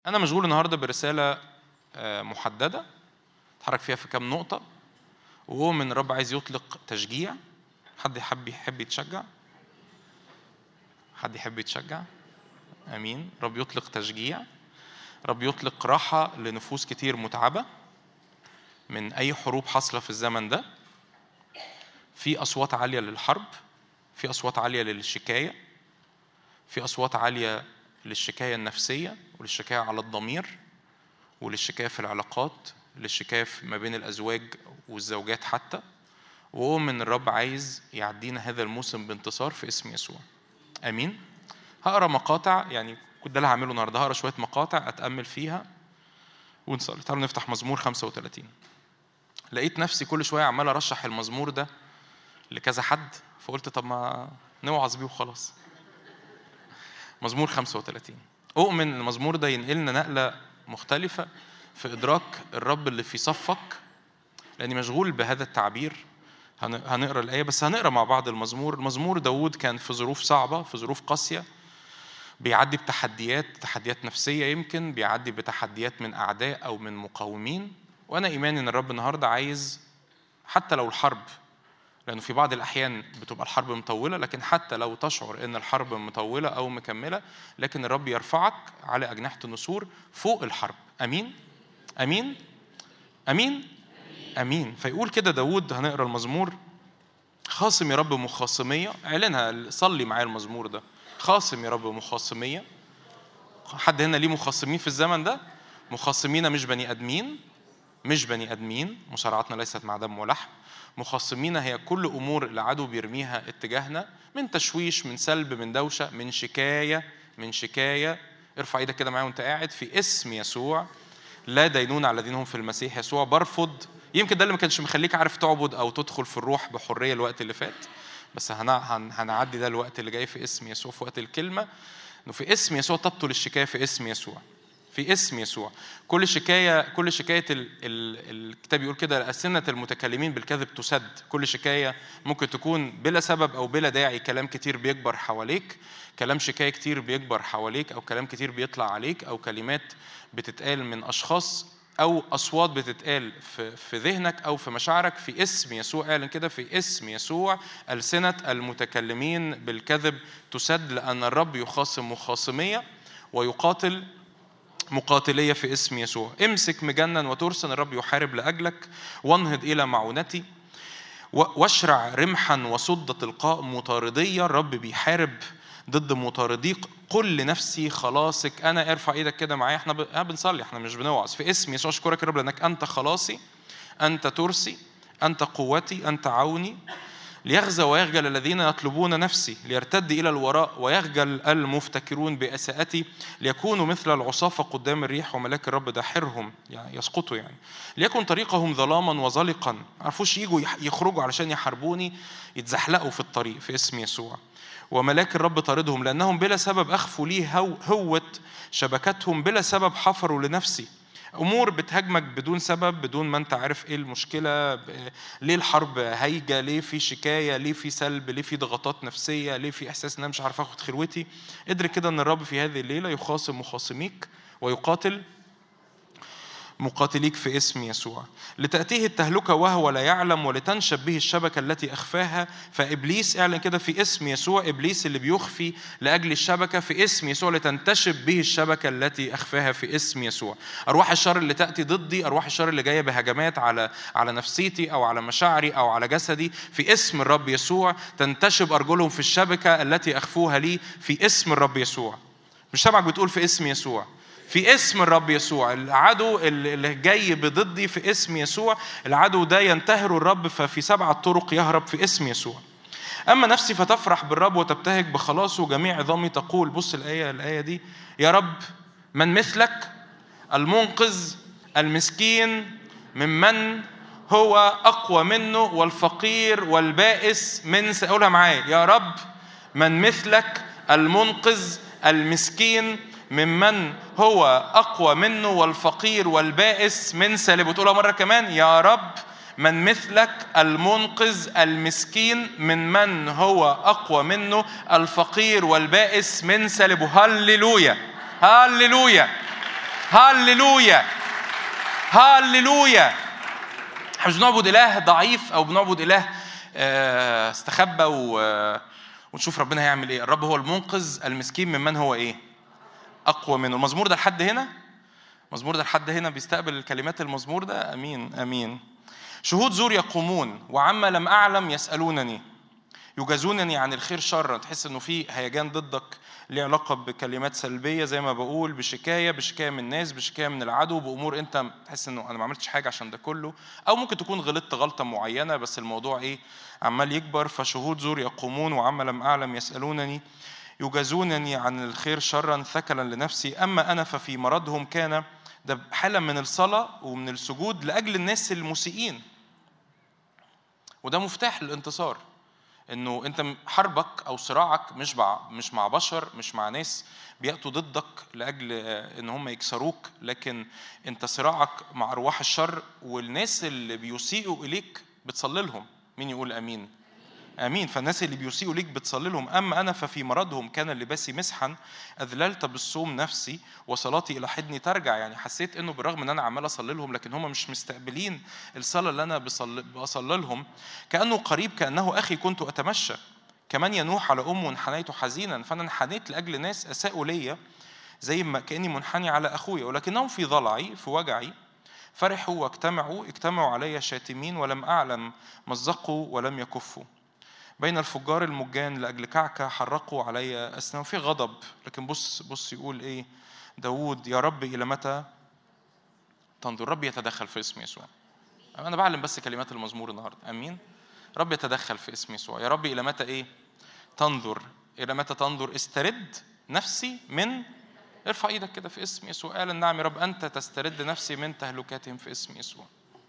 أنا مشغول النهاردة برسالة آه، محددة اتحرك فيها في كام نقطة وهو من الرب عايز يطلق تشجيع حد يحب يحب يتشجع حد يحب يتشجع امين رب يطلق تشجيع رب يطلق راحه لنفوس كتير متعبه من اي حروب حاصله في الزمن ده في اصوات عاليه للحرب في اصوات عاليه للشكايه في اصوات عاليه للشكايه النفسيه وللشكايه على الضمير وللشكايه في العلاقات للشكايه ما بين الازواج والزوجات حتى وهو من الرب عايز يعدينا هذا الموسم بانتصار في اسم يسوع امين هقرا مقاطع يعني كنت ده اللي هعمله النهارده هقرا شويه مقاطع اتامل فيها ونصلي تعالوا نفتح مزمور 35 لقيت نفسي كل شويه عمال ارشح المزمور ده لكذا حد فقلت طب ما نوعظ بيه وخلاص مزمور 35 اؤمن المزمور ده ينقلنا نقله مختلفه في ادراك الرب اللي في صفك لاني مشغول بهذا التعبير هنقرا الايه بس هنقرا مع بعض المزمور المزمور داوود كان في ظروف صعبه في ظروف قاسيه بيعدي بتحديات تحديات نفسيه يمكن بيعدي بتحديات من اعداء او من مقاومين وانا ايماني ان الرب النهارده عايز حتى لو الحرب لانه في بعض الاحيان بتبقى الحرب مطوله لكن حتى لو تشعر ان الحرب مطوله او مكمله لكن الرب يرفعك على اجنحه النسور فوق الحرب امين امين امين امين فيقول كده داود هنقرا المزمور خاصم يا رب مخاصميه اعلنها صلي معايا المزمور ده خاصم يا رب مخاصميه حد هنا ليه مخاصمين في الزمن ده مخاصمين مش بني ادمين مش بني ادمين مصارعتنا ليست مع دم ولحم مخاصمين هي كل امور العدو بيرميها اتجاهنا من تشويش من سلب من دوشه من شكايه من شكايه ارفع ايدك كده معايا وانت قاعد في اسم يسوع لا دينون على الذين هم في المسيح يسوع برفض يمكن ده اللي ما كانش مخليك عارف تعبد او تدخل في الروح بحريه الوقت اللي فات بس هنعدي ده الوقت اللي جاي في اسم يسوع في وقت الكلمه انه في اسم يسوع تبطل الشكايه في اسم يسوع في اسم يسوع كل شكاية كل شكاية ال ال الكتاب يقول كده أسنة المتكلمين بالكذب تسد كل شكاية ممكن تكون بلا سبب أو بلا داعي كلام كتير بيكبر حواليك كلام شكاية كتير بيكبر حواليك أو كلام كتير بيطلع عليك أو كلمات بتتقال من أشخاص أو أصوات بتتقال في, في ذهنك أو في مشاعرك في اسم يسوع اعلن كده في اسم يسوع ألسنة المتكلمين بالكذب تسد لأن الرب يخاصم مخاصمية ويقاتل مقاتلية في اسم يسوع امسك مجنن وترسن الرب يحارب لأجلك وانهض إلى معونتي واشرع رمحا وصد تلقاء مطاردية الرب بيحارب ضد مطارديك قل لنفسي خلاصك انا ارفع ايدك كده معايا احنا بنصلي احنا مش بنوعظ في اسم يسوع اشكرك يا رب لانك انت خلاصي انت ترسي انت قوتي انت عوني ليغزى ويخجل الذين يطلبون نفسي ليرتد إلى الوراء ويخجل المفتكرون بأساءتي ليكونوا مثل العصافة قدام الريح وملاك الرب داحرهم يعني يسقطوا يعني ليكن طريقهم ظلاما وزلقا عرفوش يجوا يخرجوا علشان يحاربوني يتزحلقوا في الطريق في اسم يسوع وملاك الرب طاردهم لأنهم بلا سبب أخفوا لي هوة شبكتهم بلا سبب حفروا لنفسي امور بتهاجمك بدون سبب بدون ما انت عارف ايه المشكله ليه الحرب هايجه ليه في شكايه ليه في سلب ليه في ضغطات نفسيه ليه في احساس ان انا مش عارف اخد خلوتي ادرك كده ان الرب في هذه الليله يخاصم مخاصميك ويقاتل مقاتليك في اسم يسوع لتأتيه التهلكة وهو لا يعلم ولتنشب به الشبكة التي أخفاها فإبليس اعلن كده في اسم يسوع إبليس اللي بيخفي لأجل الشبكة في اسم يسوع لتنتشب به الشبكة التي أخفاها في اسم يسوع أرواح الشر اللي تأتي ضدي أرواح الشر اللي جاية بهجمات على على نفسيتي أو على مشاعري أو على جسدي في اسم الرب يسوع تنتشب أرجلهم في الشبكة التي أخفوها لي في اسم الرب يسوع مش سامعك بتقول في اسم يسوع في اسم الرب يسوع العدو اللي جاي بضدي في اسم يسوع العدو ده ينتهر الرب ففي سبعة طرق يهرب في اسم يسوع أما نفسي فتفرح بالرب وتبتهج بخلاصه جميع عظامي تقول بص الآية الآية دي يا رب من مثلك المنقذ المسكين ممن هو أقوى منه والفقير والبائس من أقولها معايا يا رب من مثلك المنقذ المسكين ممن هو أقوى منه والفقير والبائس من سالب وتقولها مرة كمان يا رب من مثلك المنقذ المسكين من من هو أقوى منه الفقير والبائس من سالبه هللويا هللويا هللويا هللويا احنا مش بنعبد اله ضعيف او بنعبد اله آه، استخبى ونشوف ربنا هيعمل ايه الرب هو المنقذ المسكين ممن هو ايه اقوى منه المزمور ده لحد هنا المزمور ده لحد هنا بيستقبل الكلمات المزمور ده امين امين شهود زور يقومون وعما لم اعلم يسالونني يجازونني عن الخير شرا تحس انه في هيجان ضدك ليه علاقه بكلمات سلبيه زي ما بقول بشكايه بشكايه من الناس بشكايه من العدو بامور انت تحس انه انا ما عملتش حاجه عشان ده كله او ممكن تكون غلطت غلطه معينه بس الموضوع ايه عمال يكبر فشهود زور يقومون وعما لم اعلم يسالونني يجازونني عن الخير شرا ثكلا لنفسي اما انا ففي مرضهم كان ده حاله من الصلاه ومن السجود لاجل الناس المسيئين وده مفتاح للانتصار انه انت حربك او صراعك مش مع مش مع بشر مش مع ناس بياتوا ضدك لاجل ان هم يكسروك لكن انت صراعك مع ارواح الشر والناس اللي بيسيئوا اليك بتصلي لهم مين يقول امين امين فالناس اللي بيسيئوا ليك بتصلي لهم اما انا ففي مرضهم كان لباسي مسحا اذللت بالصوم نفسي وصلاتي الى حضني ترجع يعني حسيت انه بالرغم ان انا عمال اصلي لهم لكن هم مش مستقبلين الصلاه اللي انا بصلي, بصلي لهم كانه قريب كانه اخي كنت اتمشى كمان ينوح على امه انحنيت حزينا فانا انحنيت لاجل ناس اساءوا ليا زي ما كاني منحني على اخويا ولكنهم في ضلعي في وجعي فرحوا واجتمعوا اجتمعوا علي شاتمين ولم اعلم مزقوا ولم يكفوا بين الفجار المجان لأجل كعكة حرقوا علي أسنان في غضب لكن بص بص يقول إيه داود يا رب إلى متى تنظر رب يتدخل في اسم يسوع أنا بعلم بس كلمات المزمور النهاردة أمين رب يتدخل في اسم يسوع يا رب إلى متى إيه تنظر إلى متى تنظر استرد نفسي من ارفع ايدك كده في اسم يسوع قال النعم يا رب انت تسترد نفسي من تهلكاتهم في اسم يسوع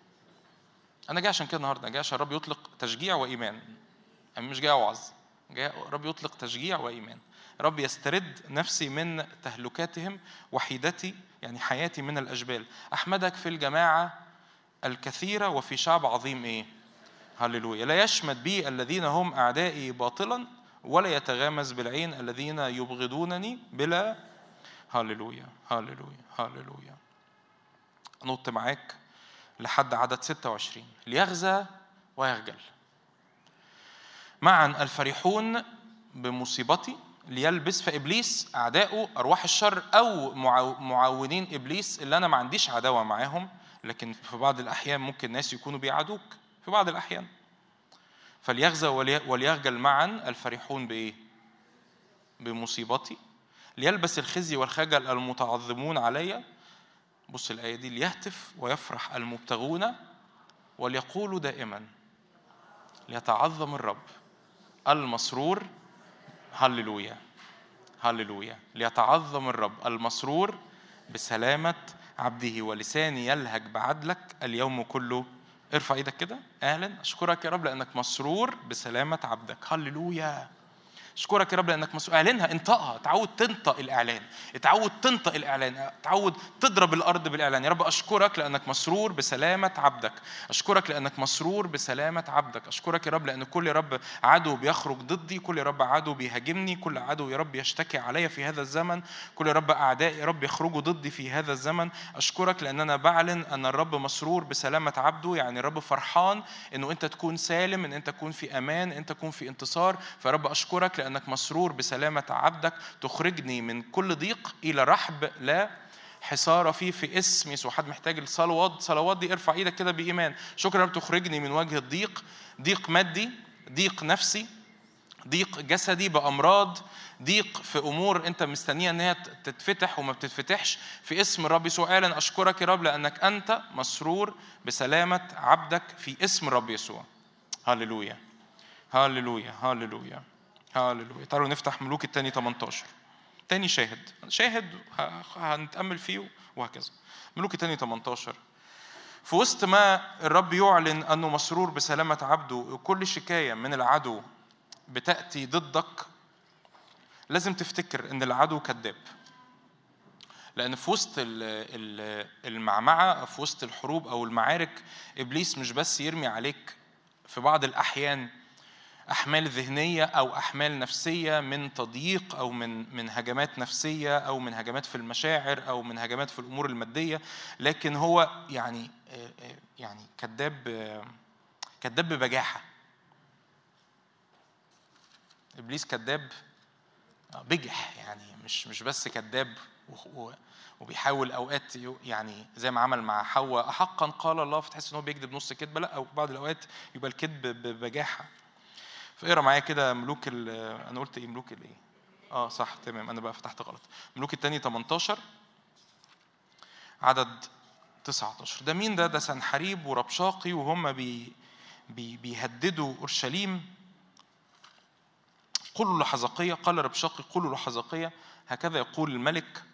انا جاي عشان كده النهارده جاي عشان الرب يطلق تشجيع وايمان أنا مش جاي أوعظ جاي رب يطلق تشجيع وإيمان رب يسترد نفسي من تهلكاتهم وحيدتي يعني حياتي من الأجبال أحمدك في الجماعة الكثيرة وفي شعب عظيم إيه هللويا لا يشمت بي الذين هم أعدائي باطلا ولا يتغامز بالعين الذين يبغضونني بلا هللويا هللويا هللويا نط معاك لحد عدد 26 ليغزى ويخجل معا الفرحون بمصيبتي ليلبس فابليس اعدائه ارواح الشر او معاونين ابليس اللي انا ما عنديش عداوه معاهم لكن في بعض الاحيان ممكن ناس يكونوا بيعادوك في بعض الاحيان فليغزى وليخجل معا الفرحون بايه بمصيبتي ليلبس الخزي والخجل المتعظمون علي بص الايه دي ليهتف ويفرح المبتغون وليقولوا دائما ليتعظم الرب المسرور هللويا هللويا ليتعظم الرب المسرور بسلامة عبده ولساني يلهج بعدلك اليوم كله ارفع ايدك كده اهلا اشكرك يا رب لانك مسرور بسلامة عبدك هللويا اشكرك يا رب لانك مسؤول اعلنها انطقها تعود تنطق الاعلان اتعود تنطق الاعلان تعود تضرب الارض بالاعلان يا رب اشكرك لانك مسرور بسلامه عبدك اشكرك لانك مسرور بسلامه عبدك اشكرك يا رب لان كل يا رب عدو بيخرج ضدي كل يا رب عدو بيهاجمني كل عدو يا رب يشتكي عليا في هذا الزمن كل يا رب اعداء يا رب يخرجوا ضدي في هذا الزمن اشكرك لان انا بعلن ان الرب مسرور بسلامه عبده يعني الرب فرحان انه انت تكون سالم ان انت تكون في امان انت تكون في انتصار فيا رب اشكرك لأنك مسرور بسلامة عبدك تخرجني من كل ضيق إلى رحب لا حصار فيه في اسم يسوع حد محتاج الصلوات صلوات دي ارفع ايدك كده بإيمان شكرا رب تخرجني من وجه الضيق ضيق مادي ضيق نفسي ضيق جسدي بأمراض ضيق في امور انت مستنيها ان هي تتفتح وما بتتفتحش في اسم الرب يسوع اعلن اشكرك يا رب لانك انت مسرور بسلامه عبدك في اسم الرب يسوع هللويا هللويا هللويا هاللويا تعالوا نفتح ملوك الثاني 18 تاني شاهد شاهد هنتأمل فيه وهكذا ملوك الثاني 18 في وسط ما الرب يعلن أنه مسرور بسلامة عبده كل شكاية من العدو بتأتي ضدك لازم تفتكر أن العدو كذاب لأن في وسط المعمعة في وسط الحروب أو المعارك إبليس مش بس يرمي عليك في بعض الأحيان احمال ذهنيه او احمال نفسيه من تضييق او من من هجمات نفسيه او من هجمات في المشاعر او من هجمات في الامور الماديه لكن هو يعني يعني كذاب كذاب ببجاحه ابليس كذاب بجح يعني مش مش بس كذاب وبيحاول اوقات يعني زي ما عمل مع حواء احقا قال الله فتحس ان هو بيكذب نص كذبه لا او بعض الاوقات يبقى الكذب ببجاحه فاقرا معايا كده ملوك انا قلت ايه ملوك الايه اه صح تمام انا بقى فتحت غلط ملوك الثاني 18 عدد 19 ده مين ده ده سنحريب وربشاقي وهم بي بي بيهددوا اورشليم قولوا لحزقية قال ربشاقي قولوا لحزقية هكذا يقول الملك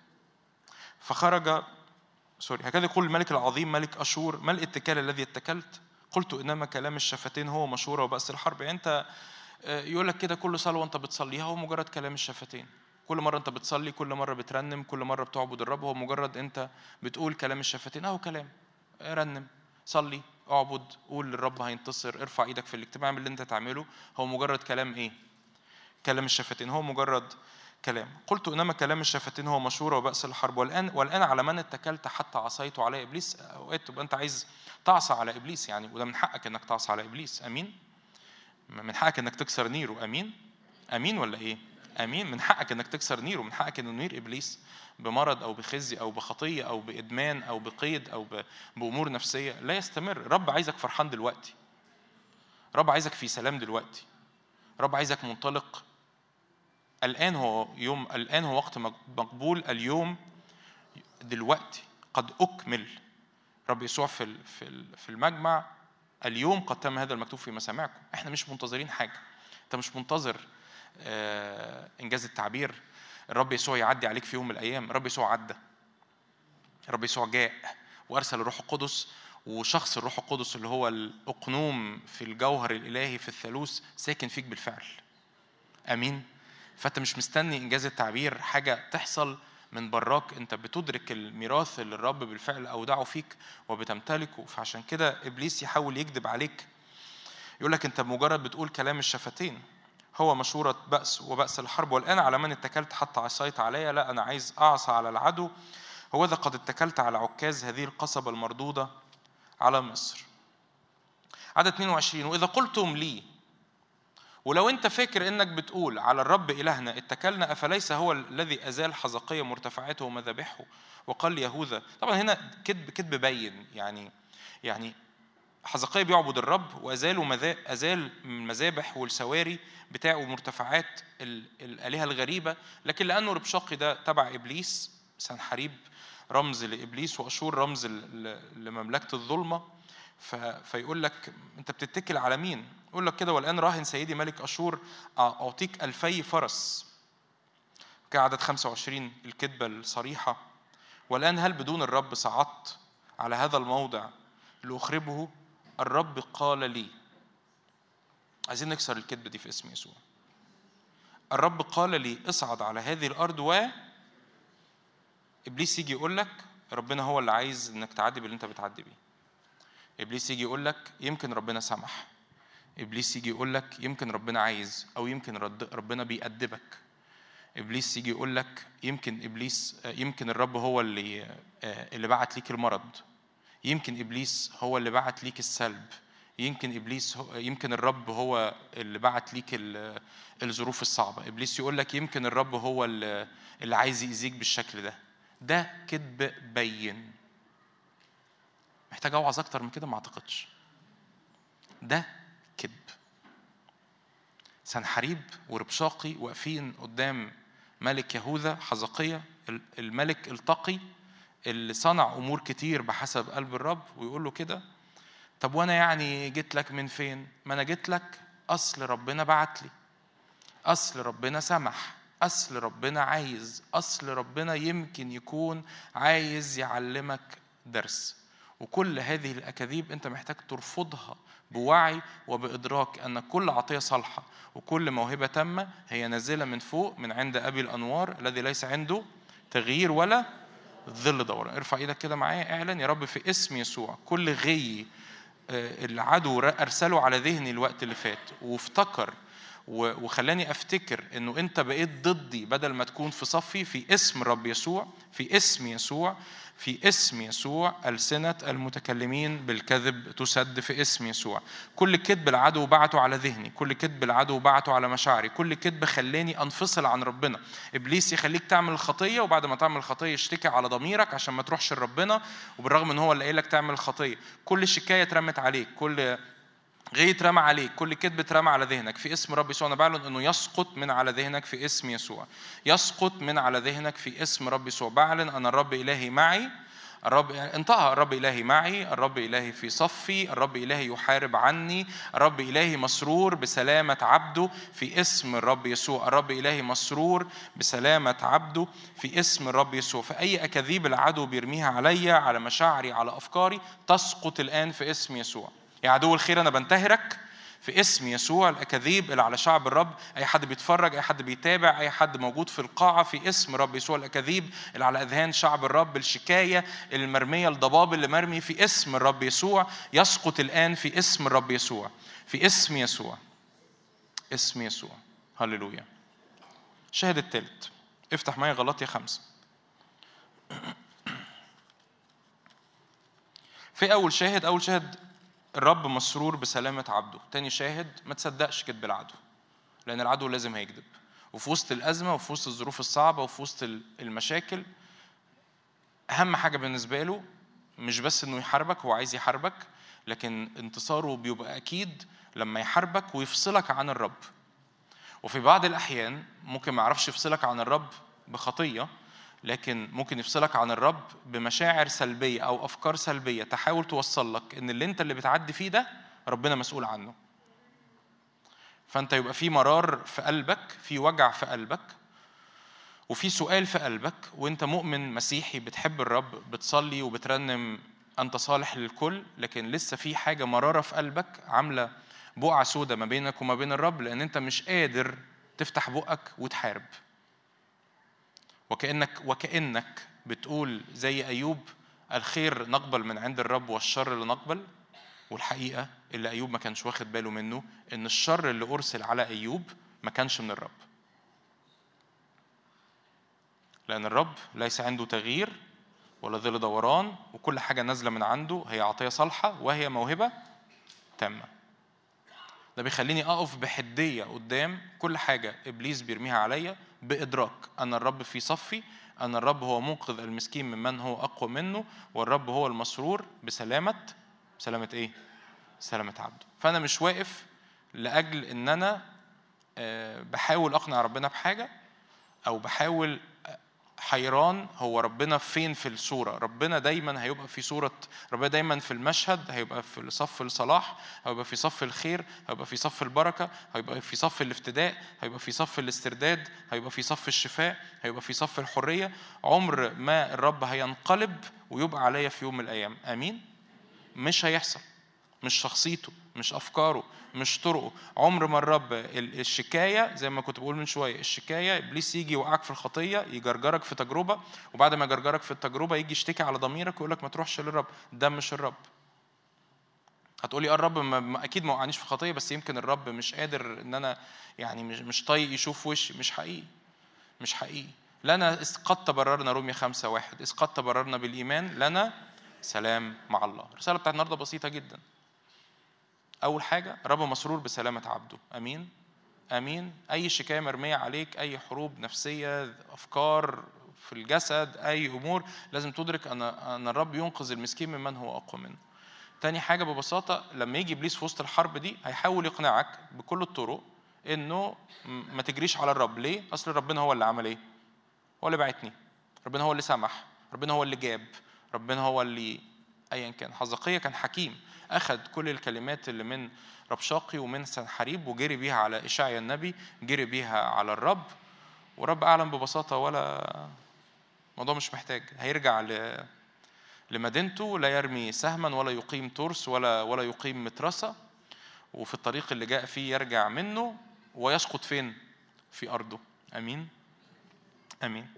فخرج سوري هكذا يقول الملك العظيم ملك أشور ما الاتكال الذي اتكلت قلت إنما كلام الشفتين هو مشورة وبأس الحرب يعني أنت آه، يقول لك كده كل صلوة أنت بتصليها هو مجرد كلام الشفتين كل مرة أنت بتصلي كل مرة بترنم كل مرة بتعبد الرب هو مجرد أنت بتقول كلام الشفتين أهو كلام رنم صلي اعبد قول للرب هينتصر ارفع ايدك في الاجتماع اللي انت تعمله هو مجرد كلام ايه كلام الشفتين هو مجرد كلام قلت انما كلام الشفتين هو مشوره وبأس الحرب والان والان على من اتكلت حتى عصيت على ابليس اوقات تبقى انت عايز تعصى على ابليس يعني وده من حقك انك تعصى على ابليس امين من حقك انك تكسر نيره امين امين ولا ايه امين من حقك انك تكسر نيره من حقك انه نير ابليس بمرض او بخزي او بخطيه او بادمان او بقيد او بامور نفسيه لا يستمر رب عايزك فرحان دلوقتي رب عايزك في سلام دلوقتي رب عايزك منطلق الآن هو يوم الآن هو وقت مقبول اليوم دلوقتي قد أكمل رب يسوع في في المجمع اليوم قد تم هذا المكتوب في مسامعكم احنا مش منتظرين حاجة انت مش منتظر آه، انجاز التعبير الرب يسوع يعدي عليك في يوم من الايام الرب يسوع عدى الرب يسوع جاء وارسل الروح القدس وشخص الروح القدس اللي هو الاقنوم في الجوهر الالهي في الثالوث ساكن فيك بالفعل امين فانت مش مستني انجاز التعبير حاجه تحصل من براك انت بتدرك الميراث اللي الرب بالفعل اودعه فيك وبتمتلكه فعشان كده ابليس يحاول يكذب عليك يقول لك انت مجرد بتقول كلام الشفتين هو مشورة بأس وبأس الحرب والآن على من اتكلت حتى عصيت علي لا أنا عايز أعصى على العدو هو ذا قد اتكلت على عكاز هذه القصبة المردودة على مصر عدد 22 وإذا قلتم لي ولو انت فاكر انك بتقول على الرب الهنا اتكلنا افليس هو الذي ازال حزقيه مرتفعاته ومذابحه وقال يهوذا طبعا هنا كذب كذب بين يعني يعني حزقيه بيعبد الرب وازال ازال المذابح والسواري بتاعه ومرتفعات الالهه الغريبه لكن لانه ربشاقي ده تبع ابليس سنحريب رمز لابليس واشور رمز لمملكه الظلمه فيقول لك انت بتتكل على مين يقول لك كده والآن راهن سيدي ملك أشور أعطيك ألفي فرس كعدد 25 الكذبة الصريحة والآن هل بدون الرب صعدت على هذا الموضع لأخربه الرب قال لي عايزين نكسر الكذبة دي في اسم يسوع الرب قال لي اصعد على هذه الأرض و إبليس يجي يقول لك ربنا هو اللي عايز إنك تعدي باللي أنت بتعدي بيه إبليس يجي يقول لك يمكن ربنا سمح ابليس يجي يقول لك يمكن ربنا عايز او يمكن ربنا بيأدبك ابليس يجي يقول لك يمكن ابليس يمكن الرب هو اللي اللي بعت ليك المرض يمكن ابليس هو اللي بعت ليك السلب يمكن ابليس هو يمكن الرب هو اللي بعت ليك الظروف الصعبه ابليس يقول لك يمكن الرب هو اللي عايز يأذيك بالشكل ده ده كذب بين محتاج اوعظ اكتر من كده ما اعتقدش ده كذب سنحريب وربشاقي واقفين قدام ملك يهوذا حزقية الملك التقي اللي صنع أمور كتير بحسب قلب الرب ويقول له كده طب وأنا يعني جيت لك من فين؟ ما أنا جيت لك أصل ربنا بعت لي أصل ربنا سمح أصل ربنا عايز أصل ربنا يمكن يكون عايز يعلمك درس وكل هذه الأكاذيب أنت محتاج ترفضها بوعي وبإدراك أن كل عطية صالحة وكل موهبة تامة هي نازلة من فوق من عند أبي الأنوار الذي ليس عنده تغيير ولا ظل دوران ارفع ايدك كده معايا اعلن يا رب في اسم يسوع كل غي آه، العدو ارسله على ذهني الوقت اللي فات وافتكر وخلاني افتكر انه انت بقيت ضدي بدل ما تكون في صفي في اسم الرب يسوع في اسم يسوع في اسم يسوع ألسنة المتكلمين بالكذب تسد في اسم يسوع كل كذب العدو بعته على ذهني كل كذب العدو بعته على مشاعري كل كذب خلاني أنفصل عن ربنا إبليس يخليك تعمل الخطية وبعد ما تعمل الخطية يشتكي على ضميرك عشان ما تروحش لربنا وبالرغم ان هو اللي قايل لك تعمل الخطية كل شكاية اترمت عليك كل غي اترمى عليك كل كذب اترمى على ذهنك في اسم رب يسوع انا بعلن انه يسقط من على ذهنك في اسم يسوع يسقط من على ذهنك في اسم رب يسوع بعلن ان الرب الهي معي الرب انتهى الرب إلهي معي الرب إلهي في صفي الرب إلهي يحارب عني الرب إلهي مسرور بسلامة عبده في اسم الرب يسوع الرب إلهي مسرور بسلامة عبده في اسم الرب يسوع فأي أكاذيب العدو بيرميها عليا على مشاعري على أفكاري تسقط الآن في اسم يسوع يا عدو الخير أنا بنتهرك في اسم يسوع الأكاذيب اللي على شعب الرب أي حد بيتفرج أي حد بيتابع أي حد موجود في القاعة في اسم رب يسوع الأكاذيب اللي على أذهان شعب الرب الشكاية المرمية الضباب اللي مرمي في اسم الرب يسوع يسقط الآن في اسم الرب يسوع في اسم يسوع اسم يسوع هللويا الشاهد الثالث افتح معايا غلطية خمسة في أول شاهد أول شاهد الرب مسرور بسلامة عبده تاني شاهد ما تصدقش كذب العدو لأن العدو لازم هيكذب وفي وسط الأزمة وفي وسط الظروف الصعبة وفي وسط المشاكل أهم حاجة بالنسبة له مش بس إنه يحاربك هو عايز يحاربك لكن انتصاره بيبقى أكيد لما يحاربك ويفصلك عن الرب وفي بعض الأحيان ممكن ما يعرفش يفصلك عن الرب بخطية لكن ممكن يفصلك عن الرب بمشاعر سلبية أو أفكار سلبية تحاول توصل لك إن اللي أنت اللي بتعدي فيه ده ربنا مسؤول عنه فأنت يبقى في مرار في قلبك في وجع في قلبك وفي سؤال في قلبك وانت مؤمن مسيحي بتحب الرب بتصلي وبترنم انت صالح للكل لكن لسه في حاجه مراره في قلبك عامله بقعه سودة ما بينك وما بين الرب لان انت مش قادر تفتح بقك وتحارب وكأنك وكأنك بتقول زي أيوب الخير نقبل من عند الرب والشر اللي نقبل والحقيقة اللي أيوب ما كانش واخد باله منه إن الشر اللي أرسل على أيوب ما كانش من الرب لأن الرب ليس عنده تغيير ولا ظل دوران وكل حاجة نازلة من عنده هي عطية صالحة وهي موهبة تامة ده بيخليني أقف بحدية قدام كل حاجة إبليس بيرميها عليا بإدراك أن الرب في صفي أن الرب هو منقذ المسكين ممن هو أقوى منه والرب هو المسرور بسلامة سلامة إيه؟ سلامة عبده فأنا مش واقف لأجل إن أنا آه، بحاول أقنع ربنا بحاجة أو بحاول حيران هو ربنا فين في الصورة ربنا دايما هيبقى في صورة ربنا دايما في المشهد هيبقى في صف الصلاح هيبقى في صف الخير هيبقى في صف البركة هيبقى في صف الافتداء هيبقى في صف الاسترداد هيبقى في صف الشفاء هيبقى في صف الحرية عمر ما الرب هينقلب ويبقى عليا في يوم من الأيام آمين مش هيحصل مش شخصيته مش أفكاره مش طرقه عمر ما الرب الشكاية زي ما كنت بقول من شوية الشكاية إبليس يجي يوقعك في الخطية يجرجرك في تجربة وبعد ما يجرجرك في التجربة يجي يشتكي على ضميرك ويقول لك ما تروحش للرب ده مش الرب هتقولي اه الرب ما اكيد ما وقعنيش في خطيه بس يمكن الرب مش قادر ان انا يعني مش مش طايق يشوف وشي مش حقيقي مش حقيقي لنا قد تبررنا رومية خمسة واحد إذ قد تبررنا بالإيمان لنا سلام مع الله الرسالة بتاعت النهاردة بسيطة جدا أول حاجة رب مسرور بسلامة عبده أمين أمين أي شكاية مرمية عليك أي حروب نفسية أفكار في الجسد أي أمور لازم تدرك أن أن الرب ينقذ المسكين ممن هو أقوى منه تاني حاجة ببساطة لما يجي إبليس في وسط الحرب دي هيحاول يقنعك بكل الطرق إنه ما تجريش على الرب ليه؟ أصل ربنا هو اللي عمل إيه؟ هو اللي بعتني ربنا هو اللي سمح ربنا هو اللي جاب ربنا هو اللي أيا كان حزقية كان حكيم أخذ كل الكلمات اللي من ربشاقي ومن سنحريب وجري بيها على إشعيا النبي جري بيها على الرب ورب أعلم ببساطة ولا الموضوع مش محتاج هيرجع ل... لمدينته لا يرمي سهما ولا يقيم ترس ولا ولا يقيم مترسة وفي الطريق اللي جاء فيه يرجع منه ويسقط فين؟ في أرضه أمين أمين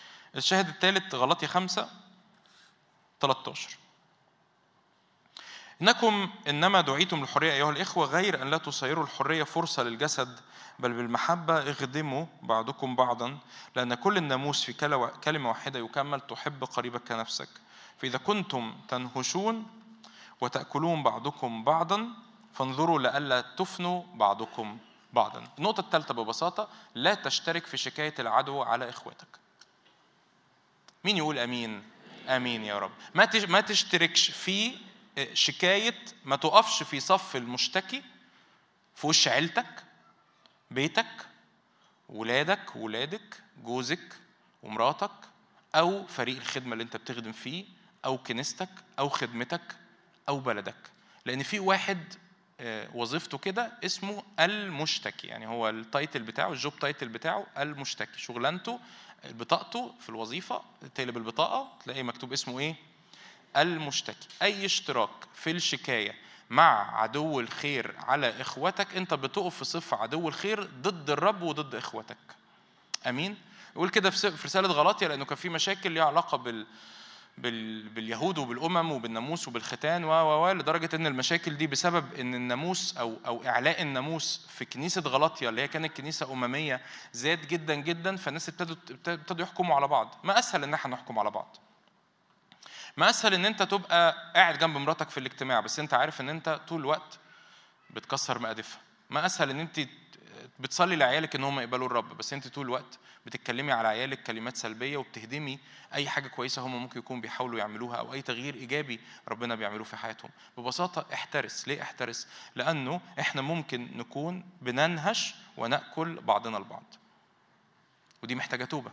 الشاهد الثالث غلطي خمسة 13 إنكم إنما دعيتم للحرية أيها الإخوة غير أن لا تصيروا الحرية فرصة للجسد بل بالمحبة اخدموا بعضكم بعضا لأن كل الناموس في كلمة واحدة يكمل تحب قريبك كنفسك فإذا كنتم تنهشون وتأكلون بعضكم بعضا فانظروا لئلا تفنوا بعضكم بعضا النقطة الثالثة ببساطة لا تشترك في شكاية العدو على إخواتك مين يقول أمين امين يا رب ما ما تشتركش في شكايه ما تقفش في صف المشتكي في وش عيلتك بيتك ولادك ولادك جوزك ومراتك او فريق الخدمه اللي انت بتخدم فيه او كنيستك او خدمتك او بلدك لان في واحد آه، وظيفته كده اسمه المشتكي يعني هو التايتل بتاعه الجوب تايتل بتاعه المشتكي شغلانته بطاقته في الوظيفه تقلب البطاقه تلاقي مكتوب اسمه ايه المشتكي اي اشتراك في الشكايه مع عدو الخير على اخوتك انت بتقف في صف عدو الخير ضد الرب وضد اخوتك امين يقول كده في رساله غلاطيا لانه كان في مشاكل ليها علاقه بال باليهود وبالامم وبالناموس وبالختان و و لدرجه ان المشاكل دي بسبب ان الناموس او او اعلاء الناموس في كنيسه غلطيا اللي هي كانت كنيسه امميه زاد جدا جدا فالناس ابتدوا ابتدوا يحكموا على بعض ما اسهل ان احنا نحكم على بعض ما اسهل ان انت تبقى قاعد جنب مراتك في الاجتماع بس انت عارف ان انت طول الوقت بتكسر مقادفها ما اسهل ان انت بتصلي لعيالك ان هم يقبلوا الرب بس انت طول الوقت بتتكلمي على عيالك كلمات سلبيه وبتهدمي اي حاجه كويسه هم ممكن يكونوا بيحاولوا يعملوها او اي تغيير ايجابي ربنا بيعملوه في حياتهم ببساطه احترس ليه احترس لانه احنا ممكن نكون بننهش وناكل بعضنا البعض ودي محتاجه توبه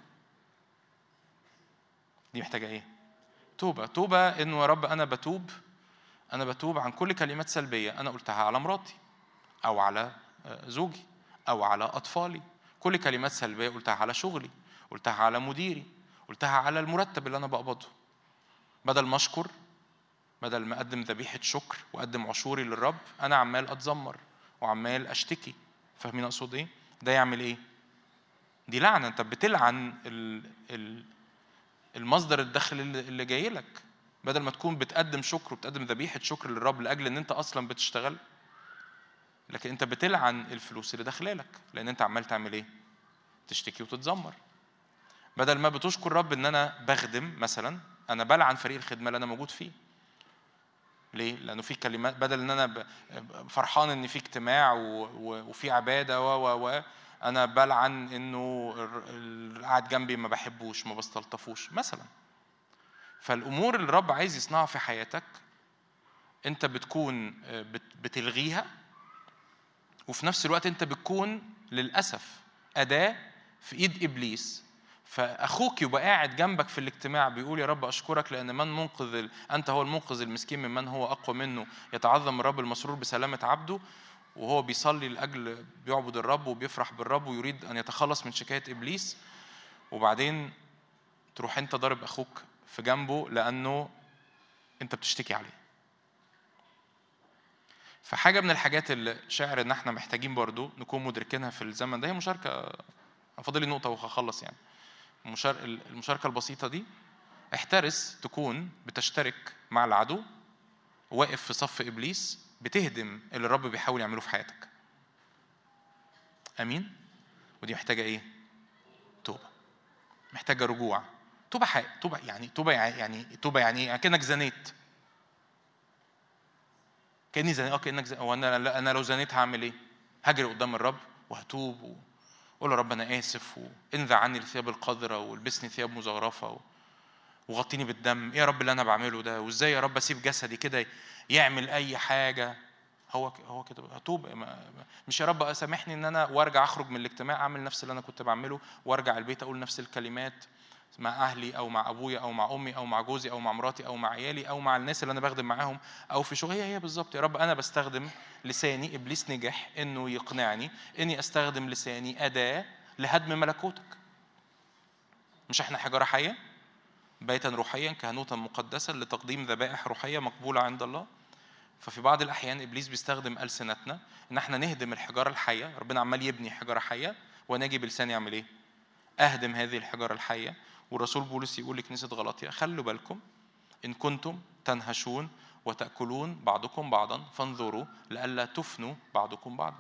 دي محتاجه ايه توبه توبه انه يا رب انا بتوب انا بتوب عن كل كلمات سلبيه انا قلتها على مراتي او على آه، زوجي او على اطفالي كل كلمات سلبيه قلتها على شغلي قلتها على مديري قلتها على المرتب اللي انا بقبضه بدل ما اشكر بدل ما اقدم ذبيحه شكر واقدم عشوري للرب انا عمال اتذمر وعمال اشتكي فاهمين اقصد ايه ده يعمل ايه دي لعنه انت بتلعن المصدر الدخل اللي جاي لك بدل ما تكون بتقدم شكر وبتقدم ذبيحه شكر للرب لاجل ان انت اصلا بتشتغل لكن انت بتلعن الفلوس اللي داخله لك لان انت عمال تعمل ايه تشتكي وتتذمر بدل ما بتشكر رب ان انا بخدم مثلا انا بلعن فريق الخدمه اللي انا موجود فيه ليه؟ لأنه في كلمات بدل إن أنا فرحان إن في اجتماع وفي عبادة و و و أنا بلعن إنه اللي قاعد جنبي ما بحبوش ما بستلطفوش مثلا. فالأمور اللي الرب عايز يصنعها في حياتك أنت بتكون بتلغيها وفي نفس الوقت انت بتكون للاسف اداه في ايد ابليس فاخوك يبقى قاعد جنبك في الاجتماع بيقول يا رب اشكرك لان من منقذ انت هو المنقذ المسكين ممن هو اقوى منه يتعظم الرب المسرور بسلامه عبده وهو بيصلي لاجل بيعبد الرب وبيفرح بالرب ويريد ان يتخلص من شكايه ابليس وبعدين تروح انت ضارب اخوك في جنبه لانه انت بتشتكي عليه فحاجه من الحاجات اللي شاعر ان احنا محتاجين برضو نكون مدركينها في الزمن ده هي مشاركه فاضل لي نقطه وهخلص يعني المشاركه البسيطه دي احترس تكون بتشترك مع العدو واقف في صف ابليس بتهدم اللي الرب بيحاول يعمله في حياتك امين ودي محتاجه ايه توبه محتاجه رجوع توبه حق. توبه يعني توبه يعني توبه يعني كانك زنيت كاني زنيت اه كانك زنيت هو انا انا لو زنيت هعمل ايه؟ هجري قدام الرب وهتوب وقول له رب انا اسف وانزع عني الثياب القذره والبسني ثياب مزغرفه وغطيني بالدم ايه يا رب اللي انا بعمله ده وازاي يا رب اسيب جسدي كده يعمل اي حاجه هو هو كده هتوب مش يا رب سامحني ان انا وارجع اخرج من الاجتماع اعمل نفس اللي انا كنت بعمله وارجع البيت اقول نفس الكلمات مع اهلي او مع ابويا او مع امي او مع جوزي او مع مراتي او مع عيالي او مع الناس اللي انا بخدم معاهم او في شغلي هي هي بالظبط يا رب انا بستخدم لساني ابليس نجح انه يقنعني اني استخدم لساني اداه لهدم ملكوتك مش احنا حجاره حيه بيتا روحيا كهنوتا مقدسا لتقديم ذبائح روحيه مقبوله عند الله ففي بعض الاحيان ابليس بيستخدم السنتنا ان احنا نهدم الحجاره الحيه ربنا عمال يبني حجاره حيه وانا اجي بلساني اعمل ايه اهدم هذه الحجاره الحيه والرسول بولس يقول لكنيسة غلاطيا خلوا بالكم إن كنتم تنهشون وتأكلون بعضكم بعضا فانظروا لئلا تفنوا بعضكم بعضا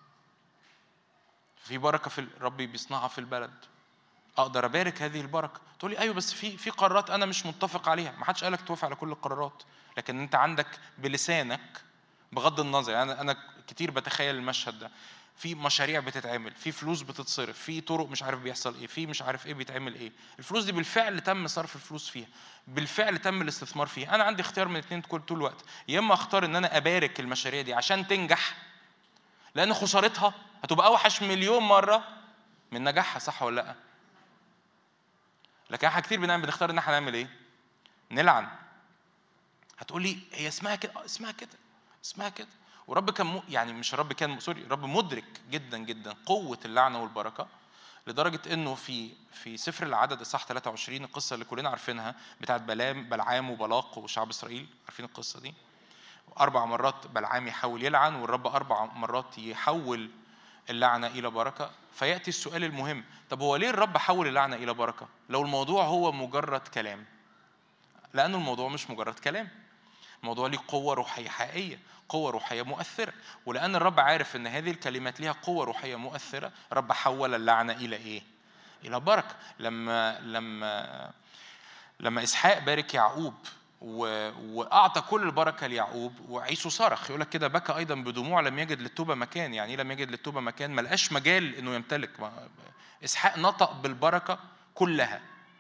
في بركة في ربي بيصنعها في البلد اقدر ابارك هذه البركه تقول لي ايوه بس في في قرارات انا مش متفق عليها ما حدش قالك توافق على كل القرارات لكن انت عندك بلسانك بغض النظر يعني انا انا كتير بتخيل المشهد ده في مشاريع بتتعمل في فلوس بتتصرف في طرق مش عارف بيحصل ايه في مش عارف ايه بيتعمل ايه الفلوس دي بالفعل تم صرف الفلوس فيها بالفعل تم الاستثمار فيها انا عندي اختيار من اثنين طول الوقت يا اما اختار ان انا ابارك المشاريع دي عشان تنجح لان خسارتها هتبقى اوحش مليون مره من نجاحها صح ولا لا لكن احنا كتير بنعمل بنختار ان احنا نعمل ايه نلعن هتقولي هي اسمها كده اسمها كده اسمها كده ورب كان م... يعني مش رب كان سوري رب مدرك جدا جدا قوه اللعنه والبركه لدرجه انه في في سفر العدد اصحاح 23 القصه اللي كلنا عارفينها بتاعت بلام بلعام وبلاق وشعب اسرائيل عارفين القصه دي اربع مرات بلعام يحاول يلعن والرب اربع مرات يحول اللعنه الى بركه فياتي السؤال المهم طب هو ليه الرب حول اللعنه الى بركه لو الموضوع هو مجرد كلام لانه الموضوع مش مجرد كلام الموضوع ليه قوه روحيه حقيقيه قوة روحية مؤثرة ولأن الرب عارف أن هذه الكلمات ليها قوة روحية مؤثرة الرب حول اللعنة إلى إيه؟ إلى بركة لما لما لما إسحاق بارك يعقوب واعطى كل البركه ليعقوب وعيسو صرخ يقول لك كده بكى ايضا بدموع لم يجد للتوبه مكان يعني ايه لم يجد للتوبه مكان ما لقاش مجال انه يمتلك اسحاق نطق بالبركه كلها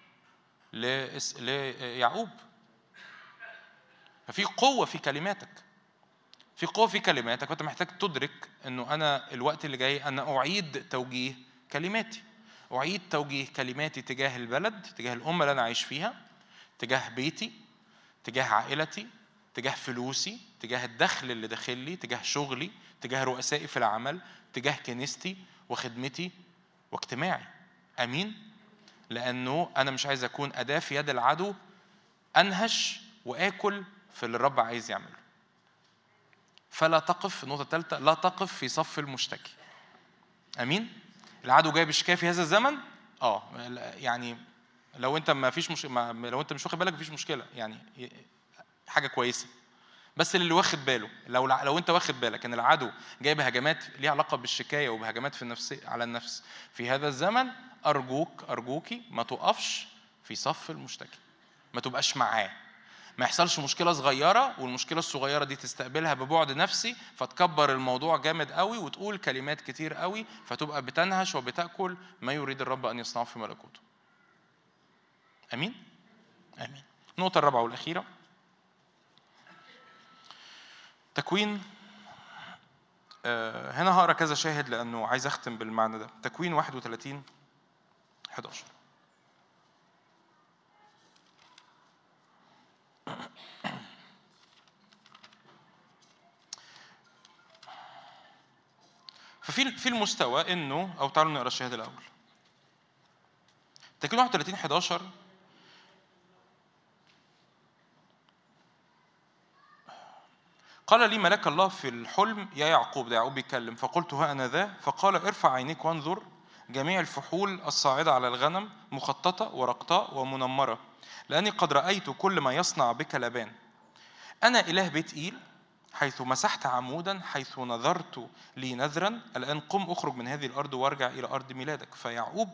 ليعقوب ففي قوه في كلماتك في قوة في كلماتك وأنت محتاج تدرك أنه أنا الوقت اللي جاي أنا أعيد توجيه كلماتي أعيد توجيه كلماتي تجاه البلد تجاه الأمة اللي أنا عايش فيها تجاه بيتي تجاه عائلتي تجاه فلوسي تجاه الدخل اللي داخل لي تجاه شغلي تجاه رؤسائي في العمل تجاه كنيستي وخدمتي واجتماعي امين لانه انا مش عايز اكون اداه في يد العدو انهش واكل في اللي الرب عايز يعمله فلا تقف النقطه الثالثه لا تقف في صف المشتكي امين العدو جاي بشكاية في هذا الزمن اه يعني لو انت ما فيش مش... ما... لو انت مش واخد بالك مفيش مشكله يعني حاجه كويسه بس اللي واخد باله لو لو انت واخد بالك ان العدو جاي بهجمات ليها علاقه بالشكايه وبهجمات في النفس على النفس في هذا الزمن ارجوك ارجوكي ما تقفش في صف المشتكي ما تبقاش معاه ما يحصلش مشكله صغيره والمشكله الصغيره دي تستقبلها ببعد نفسي فتكبر الموضوع جامد قوي وتقول كلمات كتير قوي فتبقى بتنهش وبتاكل ما يريد الرب ان يصنعه في ملكوته امين امين النقطه الرابعه والاخيره تكوين آه، هنا هقرا كذا شاهد لانه عايز اختم بالمعنى ده تكوين 31 11 ففي في المستوى انه او تعالوا نقرا الشاهد الاول تكوين 31 11 قال لي ملاك الله في الحلم يا يعقوب ده يعقوب بيتكلم فقلت ها أنا ذا فقال ارفع عينيك وانظر جميع الفحول الصاعدة على الغنم مخططة ورقطاء ومنمرة لأني قد رأيت كل ما يصنع بك لبان أنا إله بيت إيل حيث مسحت عمودا حيث نذرت لي نذرا الآن قم أخرج من هذه الأرض وارجع إلى أرض ميلادك فيعقوب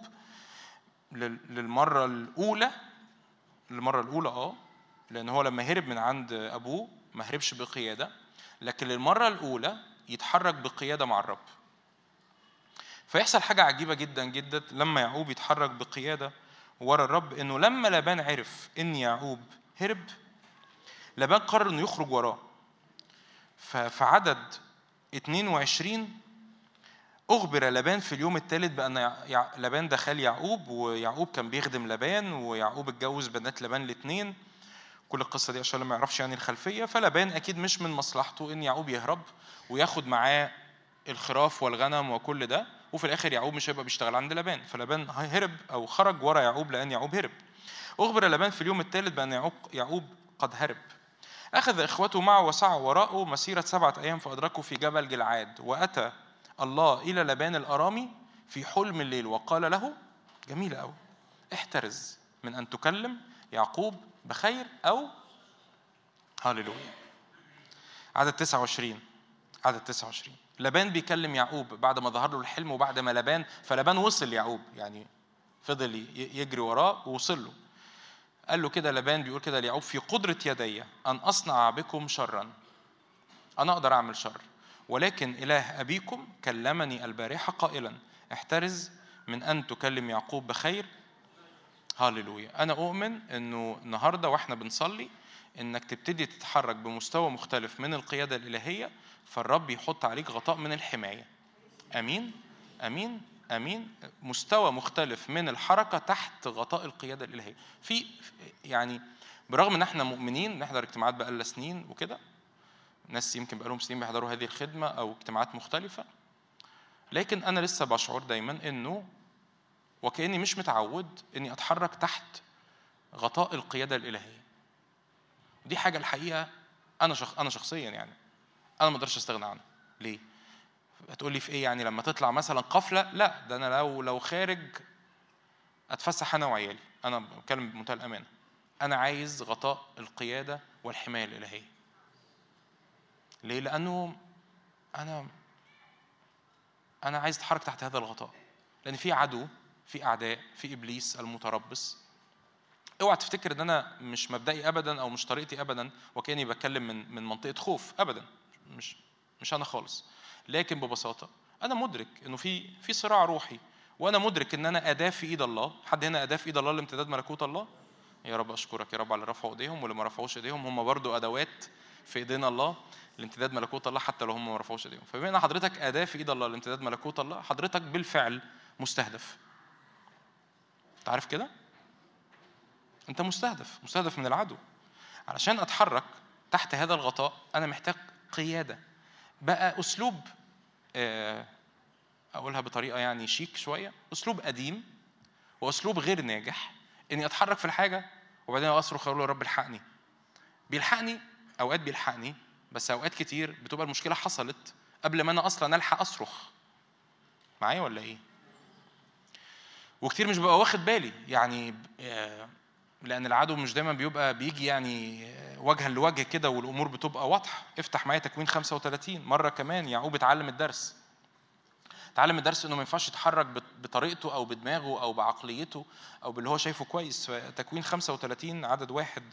للمرة الأولى للمرة الأولى آه لأن هو لما هرب من عند أبوه ما هربش بقيادة لكن للمرة الأولى يتحرك بقيادة مع الرب فيحصل حاجة عجيبة جدا جدا لما يعقوب يتحرك بقيادة ورا الرب إنه لما لابان عرف إن يعقوب هرب لابان قرر إنه يخرج وراه ففي عدد 22 أخبر لابان في اليوم الثالث بأن لابان دخل يعقوب ويعقوب كان بيخدم لابان ويعقوب اتجوز بنات لابان الاثنين كل القصه دي عشان ما يعرفش يعني الخلفيه فلابان اكيد مش من مصلحته ان يعقوب يهرب وياخد معاه الخراف والغنم وكل ده وفي الاخر يعقوب مش هيبقى بيشتغل عند لابان فلابان هرب او خرج ورا يعقوب لان يعقوب هرب اخبر لابان في اليوم الثالث بان يعقوب قد هرب أخذ إخوته معه وسعوا وراءه مسيرة سبعة أيام فأدركوا في جبل جلعاد وأتى الله إلى لبان الأرامي في حلم الليل وقال له جميلة أوي احترز من أن تكلم يعقوب بخير أو هللويا عدد 29 عدد 29 لبان بيكلم يعقوب بعد ما ظهر له الحلم وبعد ما لبان فلبان وصل ليعقوب يعني فضل يجري وراه ووصل له قال له كده لبان بيقول كده ليعقوب في قدرة يدي أن أصنع بكم شرا أنا أقدر أعمل شر ولكن إله أبيكم كلمني البارحة قائلا احترز من أن تكلم يعقوب بخير هاللويا أنا أؤمن إنه النهاردة وإحنا بنصلي إنك تبتدي تتحرك بمستوى مختلف من القيادة الإلهية فالرب يحط عليك غطاء من الحماية أمين أمين امين مستوى مختلف من الحركه تحت غطاء القياده الالهيه في يعني برغم ان احنا مؤمنين نحضر اجتماعات بقالنا سنين وكده ناس يمكن بقالهم سنين بيحضروا هذه الخدمه او اجتماعات مختلفه لكن انا لسه بشعر دايما انه وكاني مش متعود اني اتحرك تحت غطاء القياده الالهيه ودي حاجه الحقيقه انا شخ... انا شخصيا يعني انا ما اقدرش استغنى عنها ليه هتقول لي في ايه يعني لما تطلع مثلا قفله لا ده انا لو لو خارج اتفسح انا وعيالي انا بتكلم بمنتهى الامانه انا عايز غطاء القياده والحمايه الالهيه ليه لانه انا انا عايز اتحرك تحت هذا الغطاء لان في عدو في اعداء في ابليس المتربص اوعى تفتكر ان انا مش مبدئي ابدا او مش طريقتي ابدا وكاني بتكلم من من منطقه خوف ابدا مش مش انا خالص لكن ببساطه انا مدرك انه في في صراع روحي وانا مدرك ان انا اداه في ايد الله حد هنا اداه في ايد الله لامتداد ملكوت الله يا رب اشكرك يا رب على رفعوا ايديهم واللي ما رفعوش ايديهم هم برضو ادوات في ايدينا الله لامتداد ملكوت الله حتى لو هم ما رفعوش ايديهم فبما ان حضرتك اداه في ايد الله لامتداد ملكوت الله حضرتك بالفعل مستهدف انت عارف كده انت مستهدف مستهدف من العدو علشان اتحرك تحت هذا الغطاء انا محتاج قياده بقى اسلوب آه، اقولها بطريقه يعني شيك شويه اسلوب قديم واسلوب غير ناجح اني اتحرك في الحاجه وبعدين اصرخ اقول له يا رب الحقني بيلحقني اوقات بيلحقني بس اوقات كتير بتبقى المشكله حصلت قبل ما انا اصلا الحق اصرخ معايا ولا ايه وكتير مش ببقى واخد بالي يعني آه، لان العدو مش دايما بيبقى بيجي يعني وجها لوجه كده والامور بتبقى واضحه افتح معايا تكوين 35 مره كمان يعقوب اتعلم الدرس اتعلم الدرس انه ما ينفعش يتحرك بطريقته او بدماغه او بعقليته او باللي هو شايفه كويس تكوين 35 عدد واحد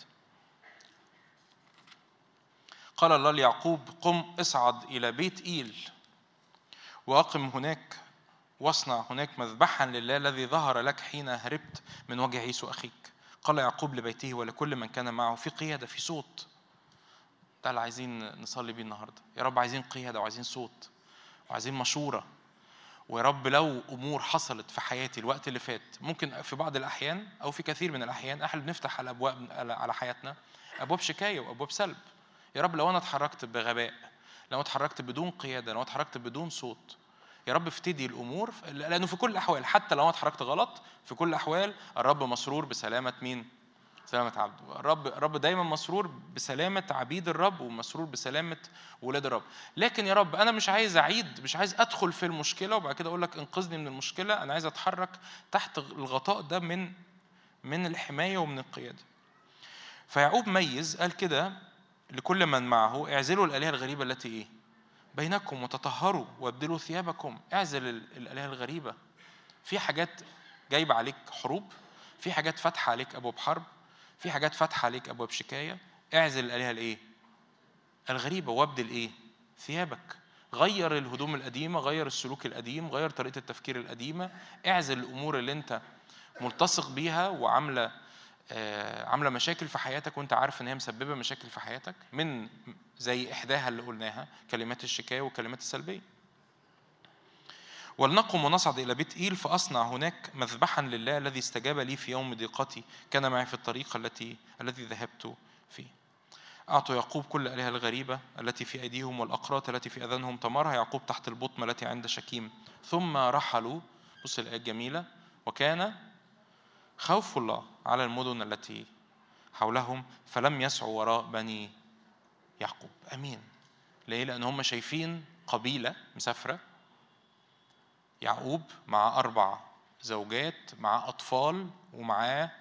قال الله ليعقوب قم اصعد الى بيت ايل واقم هناك واصنع هناك مذبحا لله الذي ظهر لك حين هربت من وجه عيسو اخيك قال يعقوب لبيته ولكل من كان معه في قيادة في صوت ده اللي عايزين نصلي بيه النهاردة يا رب عايزين قيادة وعايزين صوت وعايزين مشورة ويا رب لو امور حصلت في حياتي الوقت اللي فات ممكن في بعض الاحيان او في كثير من الاحيان احنا بنفتح على ابواب على حياتنا ابواب شكايه وابواب سلب يا رب لو انا اتحركت بغباء لو اتحركت بدون قياده لو اتحركت بدون صوت يا رب افتدي الامور لانه في كل الاحوال حتى لو انا اتحركت غلط في كل الاحوال الرب مسرور بسلامه مين؟ سلامة عبده الرب الرب دايما مسرور بسلامة عبيد الرب ومسرور بسلامة ولاد الرب لكن يا رب أنا مش عايز أعيد مش عايز أدخل في المشكلة وبعد كده أقول لك انقذني من المشكلة أنا عايز أتحرك تحت الغطاء ده من من الحماية ومن القيادة فيعقوب ميز قال كده لكل من معه اعزلوا الآلهة الغريبة التي إيه بينكم وتطهروا وابدلوا ثيابكم اعزل الآلهة الغريبة في حاجات جايبة عليك حروب في حاجات فاتحة عليك أبواب حرب في حاجات فاتحة عليك أبواب شكاية اعزل الآلهة الإيه؟ الغريبة وابدل إيه؟ ثيابك غير الهدوم القديمة غير السلوك القديم غير طريقة التفكير القديمة اعزل الأمور اللي أنت ملتصق بيها وعاملة آه، عامله مشاكل في حياتك وانت عارف ان هي مسببه مشاكل في حياتك من زي احداها اللي قلناها كلمات الشكايه والكلمات السلبيه ولنقم ونصعد إلى بيت إيل فأصنع هناك مذبحا لله الذي استجاب لي في يوم ضيقتي كان معي في الطريق التي الذي ذهبت فيه أعطوا يعقوب كل الآلهة الغريبة التي في أيديهم والأقراط التي في أذانهم تمرها يعقوب تحت البطمة التي عند شكيم ثم رحلوا بص الآية الجميلة وكان خوف الله على المدن التي حولهم فلم يسعوا وراء بني يعقوب امين ليه لان هم شايفين قبيله مسافره يعقوب مع اربع زوجات مع اطفال ومعاه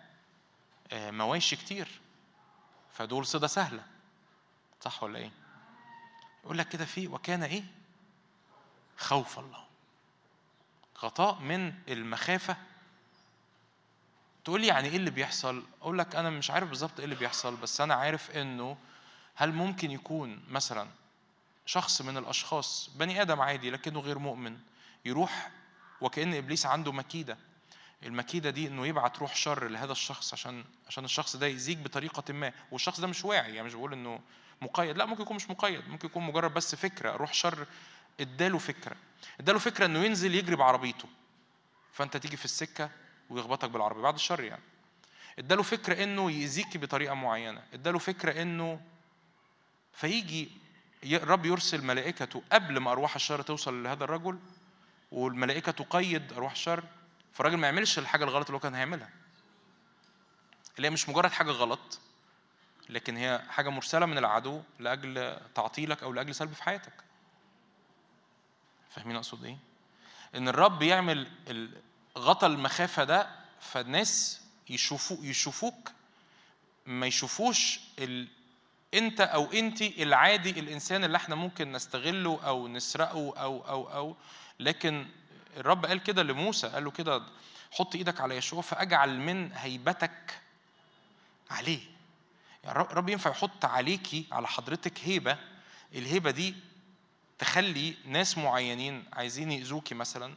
آه، مواشي كتير فدول صدى سهله صح ولا ايه يقول لك كده في وكان ايه خوف الله غطاء من المخافه تقول لي يعني ايه اللي بيحصل اقول لك انا مش عارف بالظبط ايه اللي بيحصل بس انا عارف انه هل ممكن يكون مثلا شخص من الاشخاص بني ادم عادي لكنه غير مؤمن يروح وكأن ابليس عنده مكيده المكيده دي انه يبعت روح شر لهذا الشخص عشان عشان الشخص ده يزيك بطريقه ما والشخص ده مش واعي يعني مش بقول انه مقيد لا ممكن يكون مش مقيد ممكن يكون مجرد بس فكره روح شر اداله فكره اداله فكره انه ينزل يجري بعربيته فانت تيجي في السكه ويخبطك بالعربيه بعد الشر يعني اداله فكره انه يأذيك بطريقه معينه اداله فكره انه فيجي الرب يرسل ملائكته قبل ما ارواح الشر توصل لهذا الرجل والملائكه تقيد ارواح الشر فالراجل ما يعملش الحاجه الغلط اللي هو كان هيعملها اللي هي مش مجرد حاجه غلط لكن هي حاجه مرسله من العدو لاجل تعطيلك او لاجل سلب في حياتك فاهمين اقصد ايه ان الرب يعمل غطى المخافه ده فالناس يشوفوا يشوفوك ما يشوفوش ال... انت او انت العادي الانسان اللي احنا ممكن نستغله او نسرقه او او او لكن الرب قال كده لموسى قال له كده حط ايدك على يشوع فاجعل من هيبتك عليه يعني الرب ينفع يحط عليكي على حضرتك هيبه الهيبه دي تخلي ناس معينين عايزين يأذوكي مثلا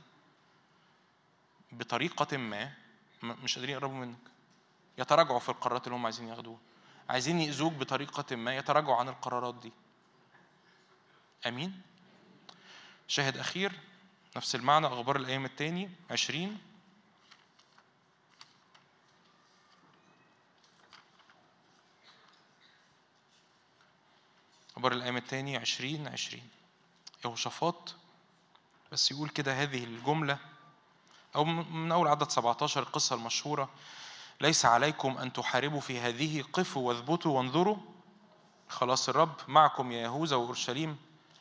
بطريقة ما مش قادرين يقربوا منك يتراجعوا في القرارات اللي هم عايزين ياخدوها عايزين يأذوك بطريقة ما يتراجعوا عن القرارات دي أمين شاهد أخير نفس المعنى أخبار الأيام الثاني عشرين أخبار الأيام الثاني عشرين عشرين يهوشافاط بس يقول كده هذه الجملة أو من أول عدد 17 القصة المشهورة ليس عليكم أن تحاربوا في هذه قفوا واثبتوا وانظروا خلاص الرب معكم يا يهوذا وأورشليم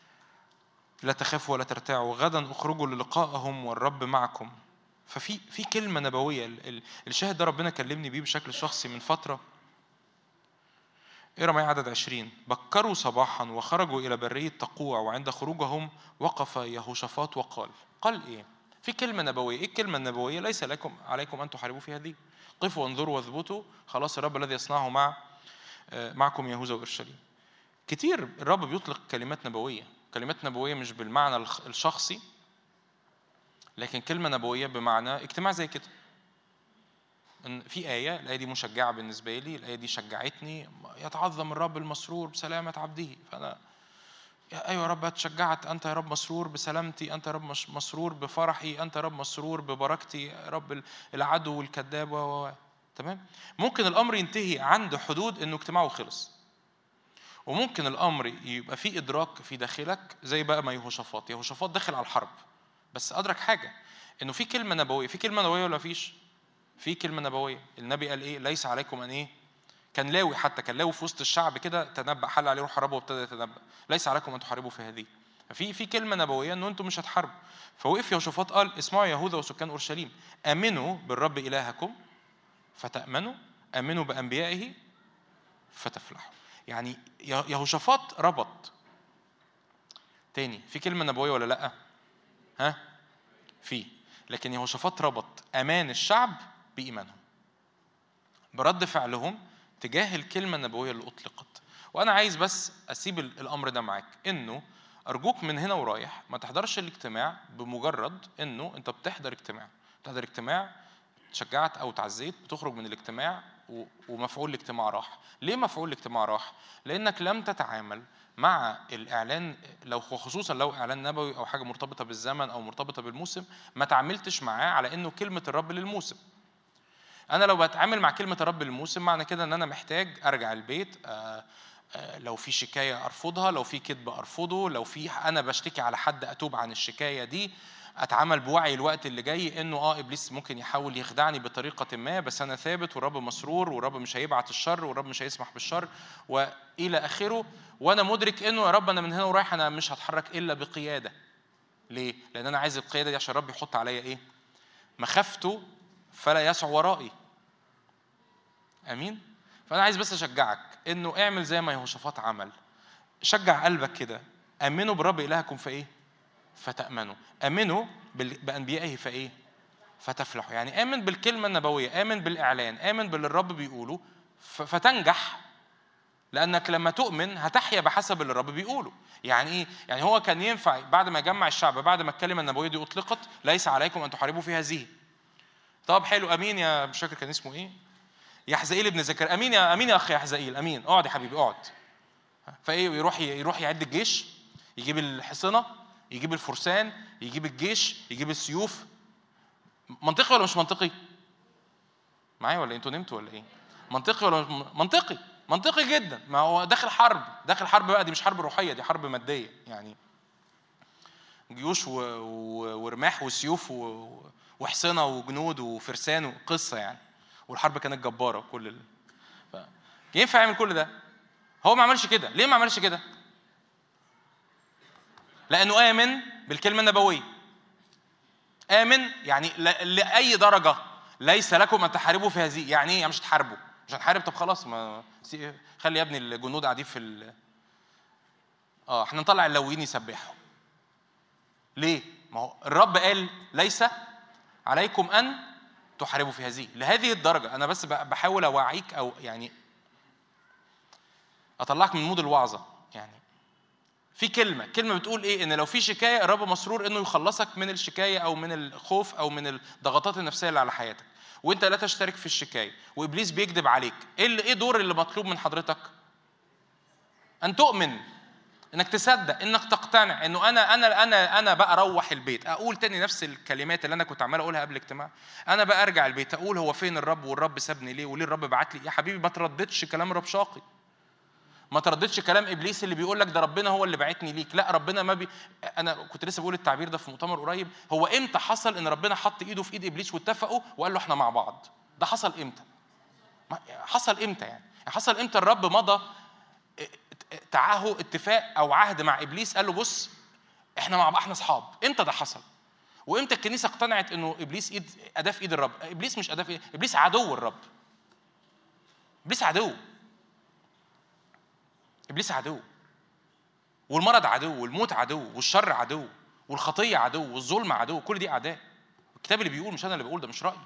لا تخافوا ولا ترتاعوا غدا اخرجوا للقائهم والرب معكم ففي في كلمة نبوية الشاهد ده ربنا كلمني بيه بشكل شخصي من فترة اقرا معايا عدد عشرين بكروا صباحا وخرجوا إلى برية تقوع وعند خروجهم وقف يهوشافاط وقال قال إيه؟ في كلمة نبوية، إيه الكلمة النبوية؟ ليس لكم عليكم أن تحاربوا في هذه. قفوا وانظروا واثبتوا خلاص الرب الذي يصنعه مع آه، معكم يهوذا وإورشليم. كتير الرب بيطلق كلمات نبوية، كلمات نبوية مش بالمعنى الشخصي لكن كلمة نبوية بمعنى اجتماع زي كده. إن في آية، الآية دي مشجعة بالنسبة لي، الآية دي شجعتني يتعظم الرب المسرور بسلامة عبده، فأنا يا أيوة يا رب اتشجعت أنت يا رب مسرور بسلامتي أنت يا رب مسرور بفرحي أنت يا رب مسرور ببركتي يا رب العدو والكذاب و تمام ممكن الأمر ينتهي عند حدود إنه اجتماعه خلص وممكن الأمر يبقى فيه إدراك في داخلك زي بقى ما يهوشافاط يهوشافاط داخل على الحرب بس أدرك حاجة إنه في كلمة نبوية في كلمة نبوية ولا فيش؟ في كلمة نبوية النبي قال إيه ليس عليكم أن إيه كان لاوي حتى كان لاوي في وسط الشعب كده تنبأ حل عليه روح الرب وابتدى يتنبأ ليس عليكم ان تحاربوا في هذه في في كلمه نبويه ان انتم مش هتحاربوا فوقف يهوشافاط قال اسمعوا يهوذا وسكان اورشليم امنوا بالرب الهكم فتامنوا امنوا بانبيائه فتفلحوا يعني يهوشافاط ربط تاني في كلمه نبويه ولا لا ها في لكن يهوشافاط ربط امان الشعب بايمانهم برد فعلهم تجاه الكلمة النبوية اللي أطلقت وأنا عايز بس أسيب الأمر ده معاك إنه أرجوك من هنا ورايح ما تحضرش الاجتماع بمجرد إنه أنت بتحضر اجتماع بتحضر اجتماع تشجعت أو تعزيت بتخرج من الاجتماع ومفعول الاجتماع راح ليه مفعول الاجتماع راح لأنك لم تتعامل مع الإعلان لو خصوصا لو إعلان نبوي أو حاجة مرتبطة بالزمن أو مرتبطة بالموسم ما تعاملتش معاه على إنه كلمة الرب للموسم انا لو بتعامل مع كلمه الرب الموسم معنى كده ان انا محتاج ارجع البيت آه، آه، لو في شكايه ارفضها لو في كذب ارفضه لو في انا بشتكي على حد اتوب عن الشكايه دي اتعامل بوعي الوقت اللي جاي انه اه ابليس ممكن يحاول يخدعني بطريقه ما بس انا ثابت والرب مسرور والرب مش هيبعت الشر والرب مش هيسمح بالشر والى اخره وانا مدرك انه يا رب انا من هنا ورايح انا مش هتحرك الا بقياده ليه لان انا عايز القياده دي عشان الرب يحط عليا ايه مخافته فلا يسع ورائي امين فانا عايز بس اشجعك انه اعمل زي ما يهوشافاط عمل شجع قلبك كده امنوا بالرب الهكم فايه فتامنوا امنوا بانبيائه فايه فتفلحوا يعني امن بالكلمه النبويه امن بالاعلان امن باللي الرب بيقوله فتنجح لانك لما تؤمن هتحيا بحسب اللي الرب بيقوله يعني ايه يعني هو كان ينفع بعد ما يجمع الشعب بعد ما الكلمه النبويه دي اطلقت ليس عليكم ان تحاربوا في هذه طب حلو امين يا مش فاكر كان اسمه ايه يحزائيل ابن زكر امين يا امين يا اخ يحزائيل امين اقعد يا حبيبي اقعد فايه يروح يروح يعد الجيش يجيب الحصنه يجيب الفرسان يجيب الجيش يجيب السيوف منطقي ولا مش منطقي معايا ولا انتوا نمتوا ولا ايه منطقي ولا مش منطقي منطقي جدا ما هو داخل حرب داخل حرب بقى دي مش حرب روحيه دي حرب ماديه يعني جيوش و... و... ورماح وسيوف و... وحصنه وجنود وفرسان وقصه يعني والحرب كانت جباره كل ال... ف... ينفع يعمل كل ده هو ما عملش كده ليه ما عملش كده لانه امن بالكلمه النبويه امن يعني لاي درجه ليس لكم ان تحاربوا في هذه يعني ايه يعني مش تحاربوا مش هنحارب طب خلاص ما خلي يا ابني الجنود قاعدين في ال... اه احنا نطلع اللويين يسبحوا ليه ما هو الرب قال ليس عليكم ان تحاربوا في هذه لهذه الدرجه انا بس بحاول اوعيك او يعني اطلعك من مود الوعظه يعني في كلمه كلمه بتقول ايه ان لو في شكايه الرب مسرور انه يخلصك من الشكايه او من الخوف او من الضغطات النفسيه اللي على حياتك وانت لا تشترك في الشكايه وابليس بيكذب عليك ايه اللي ايه دور اللي مطلوب من حضرتك ان تؤمن انك تصدق انك تقتنع انه انا انا انا انا بقى اروح البيت اقول تاني نفس الكلمات اللي انا كنت عمال اقولها قبل الاجتماع انا بقى ارجع البيت اقول هو فين الرب والرب سابني ليه وليه الرب بعت لي يا حبيبي ما ترددش كلام رب شاقي ما ترددش كلام ابليس اللي بيقول لك ده ربنا هو اللي بعتني ليك لا ربنا ما بي انا كنت لسه بقول التعبير ده في مؤتمر قريب هو امتى حصل ان ربنا حط ايده في ايد ابليس واتفقوا وقال له احنا مع بعض ده حصل امتى حصل امتى يعني حصل امتى الرب مضى تعاهد اتفاق او عهد مع ابليس قال له بص احنا مع احنا اصحاب امتى ده حصل وامتى الكنيسه اقتنعت انه ابليس ايد اداه في ايد الرب ابليس مش اداه في ابليس عدو الرب ابليس عدو ابليس عدو والمرض عدو والموت عدو والشر عدو والخطيه عدو والظلم عدو كل دي اعداء الكتاب اللي بيقول مش انا اللي بقول ده مش رايي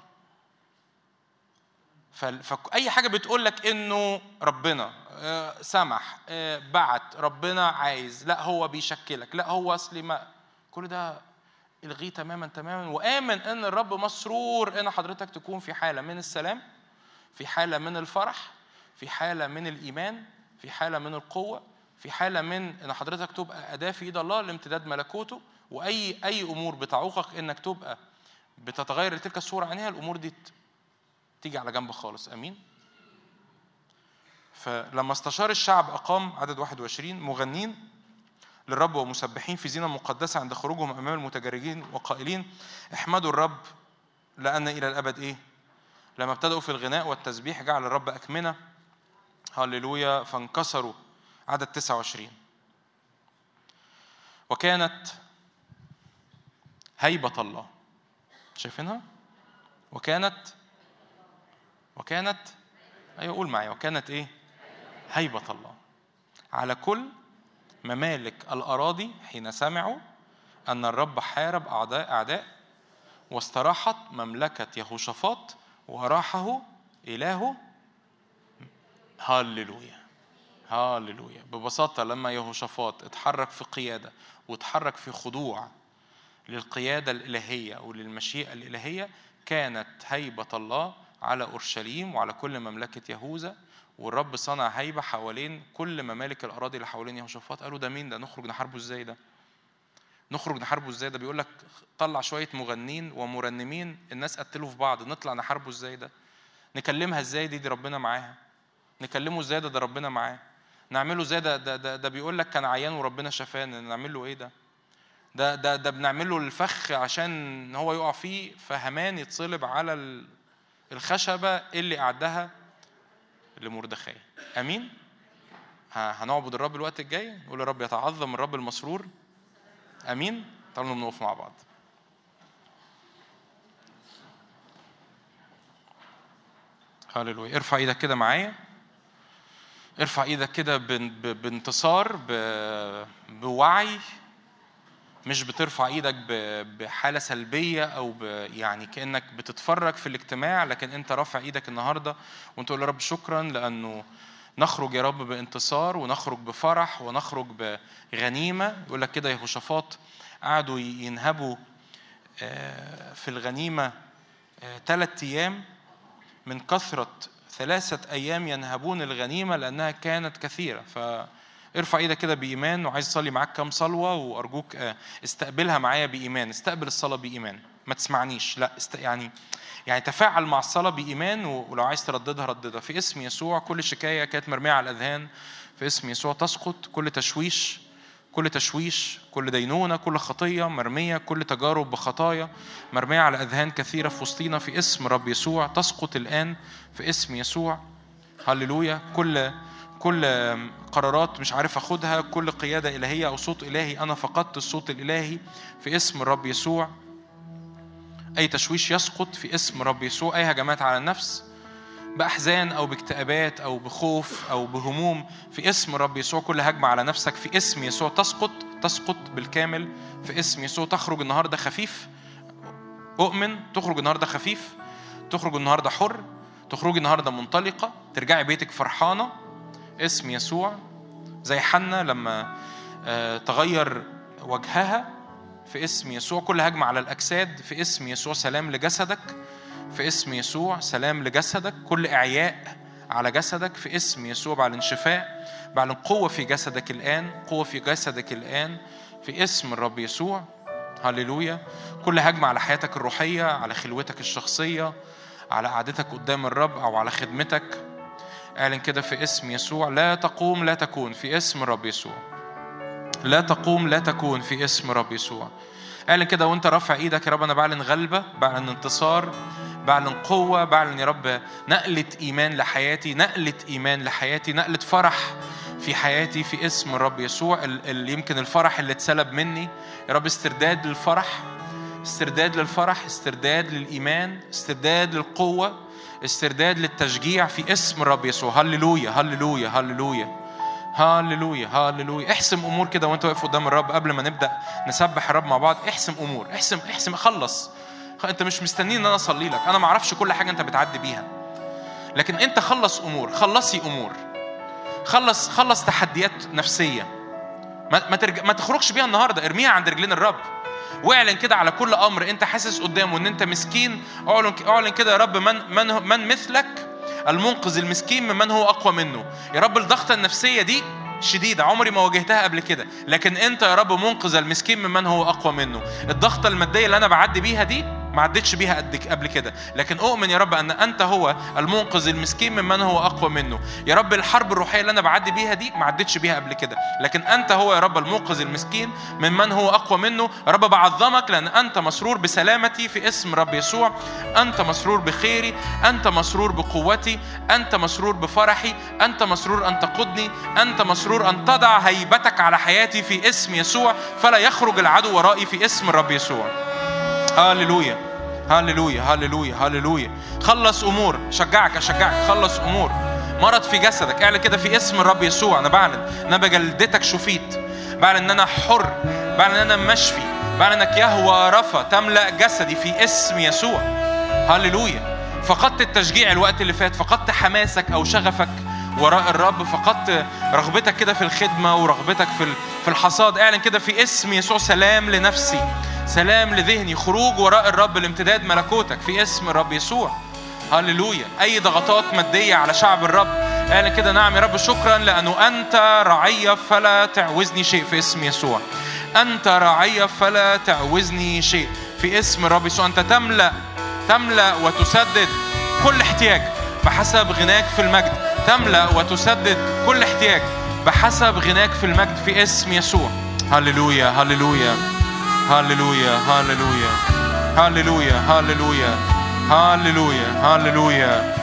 فاي حاجه بتقول لك انه ربنا آه، سمح آه، بعت ربنا عايز لا هو بيشكلك لا هو اصلي ما كل ده الغيه تماما تماما وامن ان الرب مسرور ان حضرتك تكون في حاله من السلام في حاله من الفرح في حاله من الايمان في حالة من القوة في حالة من إن حضرتك تبقى أداة في إيد الله لامتداد ملكوته وأي أي أمور بتعوقك إنك تبقى بتتغير لتلك الصورة عنها الأمور دي تيجي على جنب خالص أمين فلما استشار الشعب أقام عدد 21 مغنين للرب ومسبحين في زينة مقدسة عند خروجهم أمام المتجرجين وقائلين احمدوا الرب لأن إلى الأبد إيه لما ابتدأوا في الغناء والتسبيح جعل الرب أكمنة هللويا فانكسروا عدد 29 وكانت هيبة الله شايفينها؟ وكانت وكانت أيوة قول معايا وكانت إيه؟ هيبة الله على كل ممالك الأراضي حين سمعوا أن الرب حارب أعداء أعداء واستراحت مملكة يهوشافاط وراحه إلهه هاللويا هاللويا ببساطة لما يهوشافاط اتحرك في قيادة واتحرك في خضوع للقيادة الإلهية وللمشيئة الإلهية كانت هيبة الله على أورشليم وعلى كل مملكة يهوذا والرب صنع هيبة حوالين كل ممالك الأراضي اللي حوالين يهوشافاط قالوا ده مين ده نخرج نحاربه إزاي ده نخرج نحاربه ازاي ده بيقول لك طلع شويه مغنين ومرنمين الناس قتلوا في بعض نطلع نحاربه ازاي ده نكلمها ازاي دي دي ربنا معاها نكلمه ازاي ده, ده ربنا معاه نعمله ازاي ده, ده, ده, ده بيقول لك كان عيان وربنا شفاه نعمل له ايه ده ده ده ده بنعمل له الفخ عشان هو يقع فيه فهمان يتصلب على الخشبه اللي قعدها لمردخاي امين هنعبد الرب الوقت الجاي نقول يا رب يتعظم الرب المسرور امين تعالوا نقف مع بعض هللويا ارفع ايدك كده معايا ارفع ايدك كده بان- ب- بانتصار ب- بوعي مش بترفع ايدك ب- بحاله سلبيه او ب يعني كانك بتتفرج في الاجتماع لكن انت رافع ايدك النهارده وانت تقول يا رب شكرا لانه نخرج يا رب بانتصار ونخرج بفرح ونخرج بغنيمه يقول لك كده يهوشافاط قعدوا ينهبوا آه، في الغنيمه ثلاث ايام من كثرة ثلاثة أيام ينهبون الغنيمة لأنها كانت كثيرة فارفع ايدك كده بإيمان وعايز أصلي معاك كام صلوة وأرجوك آه، استقبلها معايا بإيمان استقبل الصلاة بإيمان ما تسمعنيش لا است... يعني يعني تفاعل مع الصلاة بإيمان و- ولو عايز ترددها رددها في اسم يسوع كل شكاية كانت مرمية على الأذهان في اسم يسوع تسقط كل تشويش كل تشويش كل دينونة كل خطية مرمية كل تجارب بخطايا مرمية على أذهان كثيرة في وسطينا في اسم رب يسوع تسقط الآن في اسم يسوع هللويا كل كل قرارات مش عارف اخدها كل قياده الهيه او صوت الهي انا فقدت الصوت الالهي في اسم الرب يسوع اي تشويش يسقط في اسم رب يسوع اي هجمات على النفس باحزان او باكتئابات او بخوف او بهموم في اسم رب يسوع كل هجمه على نفسك في اسم يسوع تسقط تسقط بالكامل في اسم يسوع تخرج النهارده خفيف اؤمن تخرج النهارده خفيف تخرج النهارده حر تخرجي النهارده منطلقه ترجعي بيتك فرحانه اسم يسوع زي حنا لما آه، تغير وجهها في اسم يسوع كل هجمة على الأجساد في اسم يسوع سلام لجسدك في اسم يسوع سلام لجسدك كل إعياء على جسدك في اسم يسوع بعلن شفاء بعلن قوة في جسدك الآن قوة في جسدك الآن في اسم الرب يسوع هللويا كل هجمة على حياتك الروحية على خلوتك الشخصية على قعدتك قدام الرب أو على خدمتك اعلن كده في اسم يسوع لا تقوم لا تكون في اسم الرب يسوع لا تقوم لا تكون في اسم رب يسوع اعلن كده وانت رافع ايدك يا رب انا بعلن غلبه بعلن انتصار بعلن قوه بعلن يا رب نقله ايمان لحياتي نقله ايمان لحياتي نقله فرح في حياتي في اسم الرب يسوع ال- ال- يمكن الفرح اللي اتسلب مني يا رب استرداد للفرح استرداد للفرح استرداد للايمان استرداد للقوه استرداد للتشجيع في اسم الرب يسوع هللويا هللويا هللويا هللويا هللويا احسم امور كده وانت واقف قدام الرب قبل ما نبدا نسبح الرب مع بعض احسم امور احسم احسم خلص خ- انت مش مستنيني ان انا اصلي لك انا ما اعرفش كل حاجه انت بتعدي بيها لكن انت خلص امور خلصي امور خلص خلص تحديات نفسيه ما ما, ترج... ما تخرجش بيها النهارده ارميها عند رجلين الرب واعلن كده على كل امر انت حاسس قدامه ان انت مسكين اعلن اعلن كده يا رب من من هو- من مثلك المنقذ المسكين ممن هو اقوى منه يا رب الضغطه النفسيه دي شديدة عمري ما واجهتها قبل كده لكن انت يا رب منقذ المسكين ممن هو اقوى منه الضغطة المادية اللي انا بعدي بيها دي ما عدتش بيها قد قبل كده لكن اؤمن يا رب ان انت هو المنقذ المسكين ممن هو اقوى منه يا رب الحرب الروحيه اللي انا بعدي بيها دي ما عدتش بيها قبل كده لكن انت هو يا رب المنقذ المسكين ممن هو اقوى منه يا رب بعظمك لان انت مسرور بسلامتي في اسم رب يسوع انت مسرور بخيري انت مسرور بقوتي انت مسرور بفرحي انت مسرور ان تقودني انت مسرور ان تضع هيبتك على حياتي في اسم يسوع فلا يخرج العدو ورائي في اسم الرب يسوع هللويا هللويا هللويا هللويا خلص امور شجعك اشجعك خلص امور مرض في جسدك اعلن كده في اسم الرب يسوع انا بعلن ان انا بجلدتك شفيت بعلن ان انا حر بعلن ان انا مشفي بعلن انك يهوى رفا تملا جسدي في اسم يسوع هللويا فقدت التشجيع الوقت اللي فات فقدت حماسك او شغفك وراء الرب فقدت رغبتك كده في الخدمه ورغبتك في في الحصاد اعلن كده في اسم يسوع سلام لنفسي سلام لذهني خروج وراء الرب لامتداد ملكوتك في اسم الرب يسوع هللويا اي ضغطات ماديه على شعب الرب اعلن كده نعم يا رب شكرا لانه انت رعيه فلا تعوزني شيء في اسم يسوع انت رعيه فلا تعوزني شيء في اسم الرب يسوع انت تملا تملا وتسدد كل احتياج بحسب غناك في المجد تملا وتسدد كل احتياج بحسب غناك في المجد في اسم يسوع هللويا هللويا هللويا هللويا هللويا هللويا هللويا هللويا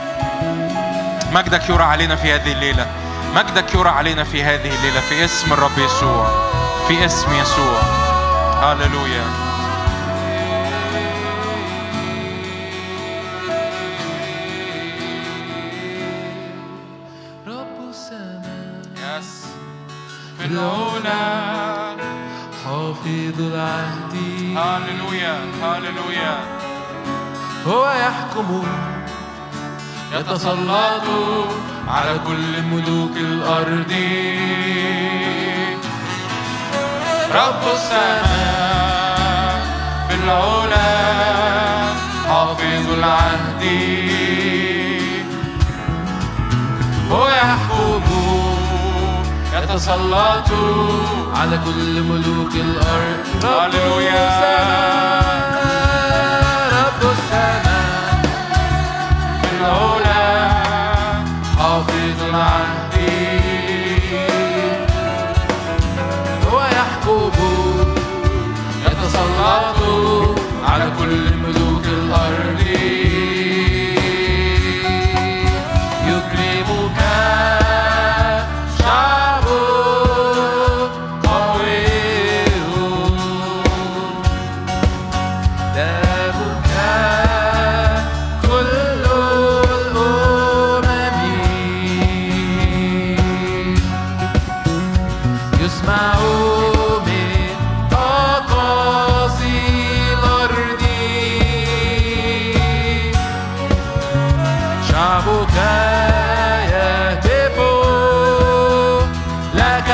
مجدك يرى علينا في هذه الليلة مجدك يرى علينا في هذه الليلة في اسم الرب يسوع في اسم يسوع هللويا رب السماء في العلا حافظ العهد هاللويا هاللويا هو يحكم يتسلط على كل ملوك الأرض رب السماء في العلا حافظ العهد هو يحكم يتسلط على كل ملوك الأرض رب هللويا. السماء رب السماء في العلا حافظ العهد هو يحكم يتسلط على كل ملوك الأرض يكرمك شعب قوي دمك كل الأمم يسمع من أقاصي الأرض شعبك يهتف لك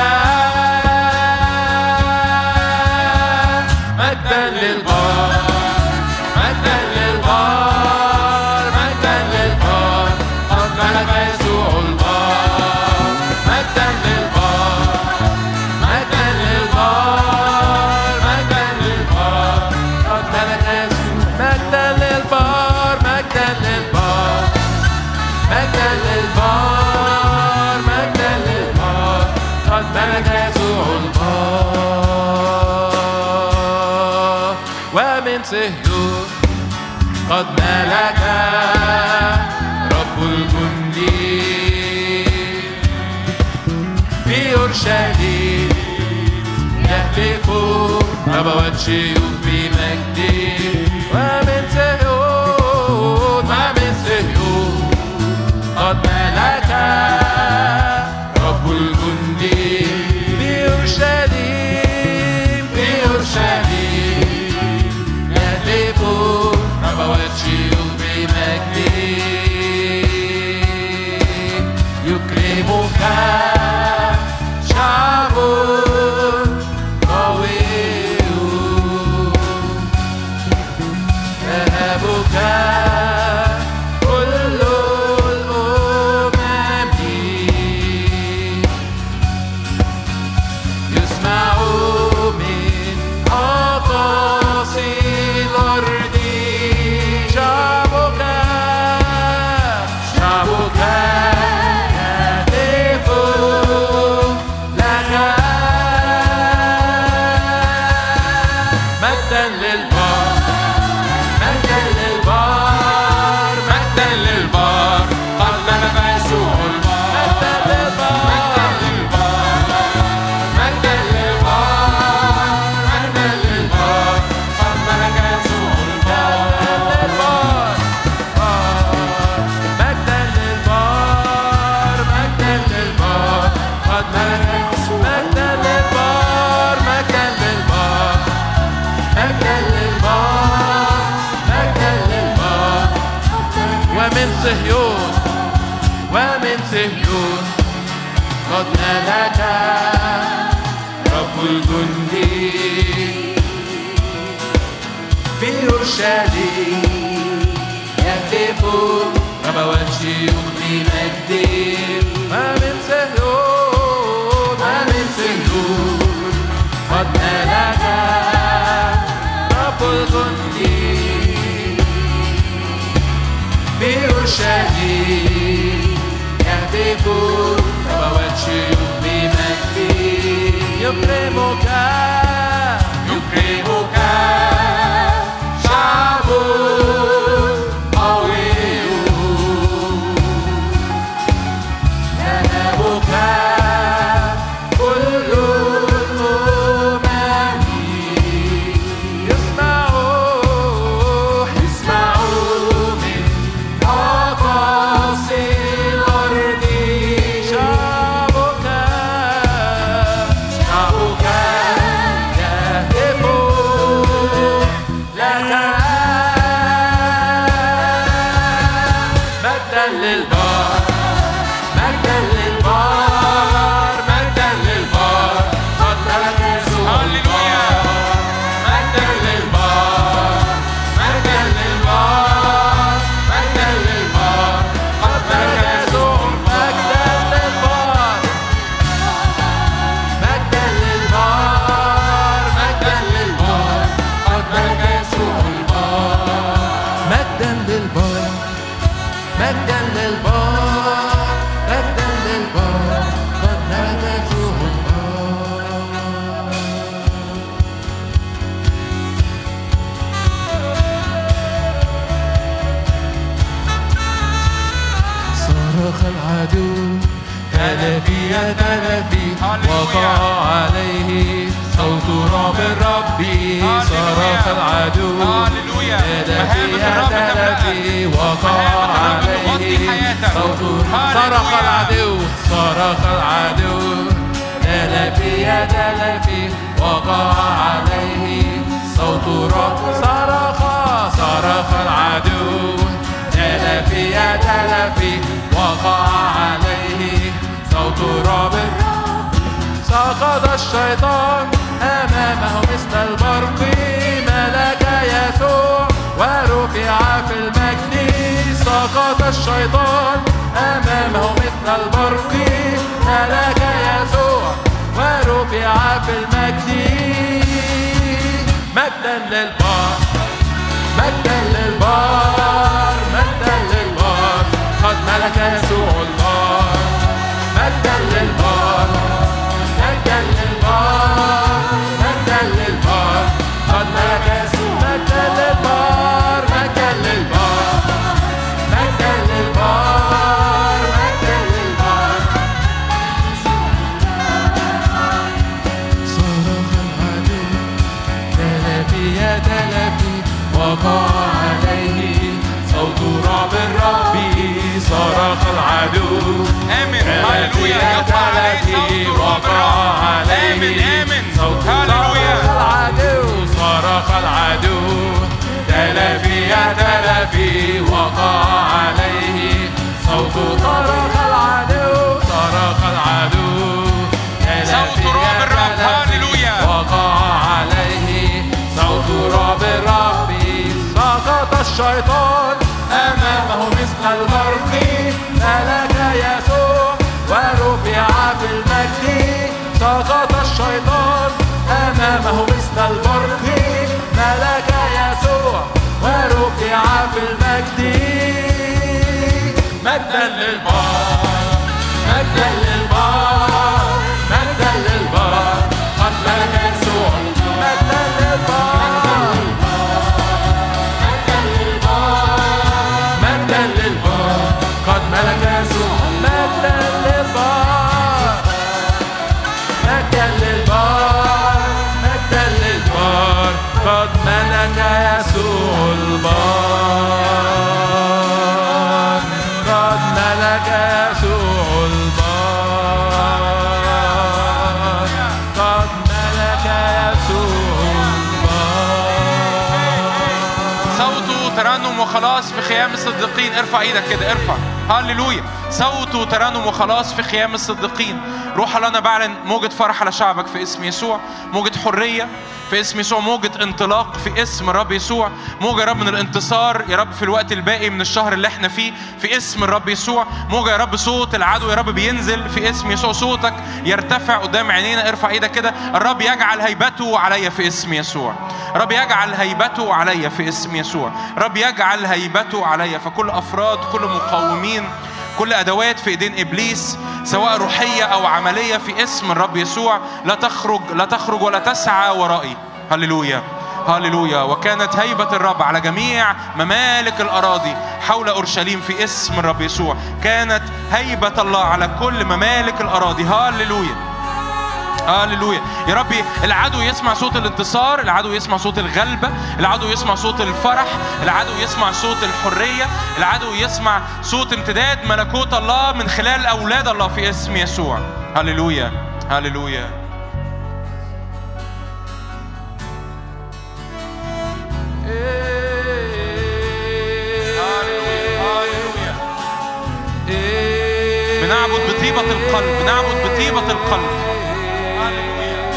مجدا للبار مجدا للبار مجدا للبار قد ملك يسوع البار مجدا للبار مجدا للبار مجدا للبار قد ملك يسوع مجدا للبار مجدا للبار مجدا للبار مجدا للبار قد ملك يسوع البار ومن صهيون قد ملك رب الجند في أورشليم يهتف نبوات شيوخ بمجد ومن صهيون ومن صهيون قد ملك رب الجند في أورشليم في أورشليم يهتف نبوات شيوخ بمجد يكرمك شعب قوي ذهبك كل الأمم يسمع من أقاصي الأرض شعبك شعبك يهتف لك مجدا للبار مجدا للبار مجدا للبار قد ملك يسوع البار مجدا للبار مجدا للبار مجدا للبار قد ملك يسوع البار مجدا للبار مجدا للبار قد ملك مجدا للبار مجدا للبار مجدا للبار مجدا للبار ومن صهيون ومن صهيون قد ملك رب الجند في أورشليم يهتف ربوات شيوخ بمجد ومن صهيون ومن صهيون قد ملك رب الجند في أورشليم يهتف ربوات شيوخ بمجد يكرمك يكرمك شعب قوي ذهبك كل الأمم يسمعوا يسمعوا من أقاصي الأرض شعبك وقع عليه صوت رعب الرب صرخ العدو هللويا مهابة الرب تلفي تملأك وقع مهابة الرب تغطي عليه حياتك. صوت هللويا. صرخ العدو صرخ العدو تلفي يا تلفي وقع عليه صوت رعب صرخ صرخ العدو تلفي يا تلفي وقع عليه صوت رعب سقط الشيطان أمامه مثل البرق ملك يسوع ورفع في المجد سقط الشيطان أمامه مثل البرق ملك يسوع ورفع في المجد مجدا للبار مجدا للبار مجدا للبار قد ملك يسوع البار مجدا للبار مجدا للبار مجدا للبار قد ملك يسوع مجدا للبار مجدا للبار مجدا للبار مجدا للبار صرخ العدو تلفي يا تلفي وقع عليه صوت رعب الرب صرخ العدو آمن هللويا يقع عليه صوت رعب الرب آمن آمن صوت هللويا صرخ العدو صرخ العدو تلفي يا تلفي وقع عليه صوت صرخ العدو صرخ العدو تلفي صوت رعب يا الرب. تلفي هللويا. وقع عليه صوت رعب الرب سقط الشيطان أمامه مثل البرق ملك يسوع ورفع في المجد سقط الشيطان أمامه مثل البرق ملك يسوع ورفع في المجد مجدا للبار مجدا للبار مجدا للبار قد ملك يسوع مجدا للبار مجدا للبار مجدا للبار قد ملك يسوع مجدا للبار مجدا للبار مجدا للبار قد ملك يسوع البار قد ملك يسوع البار قد ملك يسوع البار صوته ترنم وخلاص في خيام الصديقين ارفع ايدك كده ارفع هللويا صوته ترنم وخلاص في خيام الصديقين روح الله انا بعلن موجة فرح على شعبك في اسم يسوع موجة حرية في اسم يسوع موجة انطلاق في اسم الرب يسوع موجة يا رب من الانتصار يا رب في الوقت الباقي من الشهر اللي احنا فيه في اسم الرب يسوع موجة يا رب صوت العدو يا رب بينزل في اسم يسوع صوتك يرتفع قدام عينينا ارفع ايدك كده الرب يجعل هيبته عليا في اسم يسوع رب يجعل هيبته عليا في اسم يسوع رب يجعل هيبته عليا فكل افراد كل مقاومين كل ادوات في ايدين ابليس سواء روحيه او عمليه في اسم الرب يسوع لا تخرج لا تخرج ولا تسعى ورائي هللويا هللويا وكانت هيبة الرب على جميع ممالك الأراضي حول أورشليم في اسم الرب يسوع كانت هيبة الله على كل ممالك الأراضي هللويا هللويا يا ربي العدو يسمع صوت الانتصار العدو يسمع صوت الغلبة العدو يسمع صوت الفرح العدو يسمع صوت الحرية العدو يسمع صوت امتداد ملكوت الله من خلال أولاد الله في اسم يسوع هللويا هللويا هللويا بنعبد بطيبة القلب بنعبد بطيبة القلب هللويا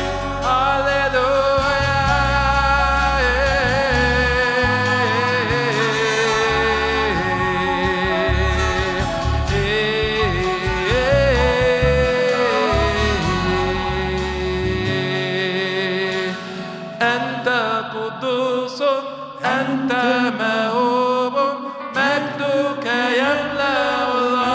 أنت قدوس أنت موهوب مجدك يملأ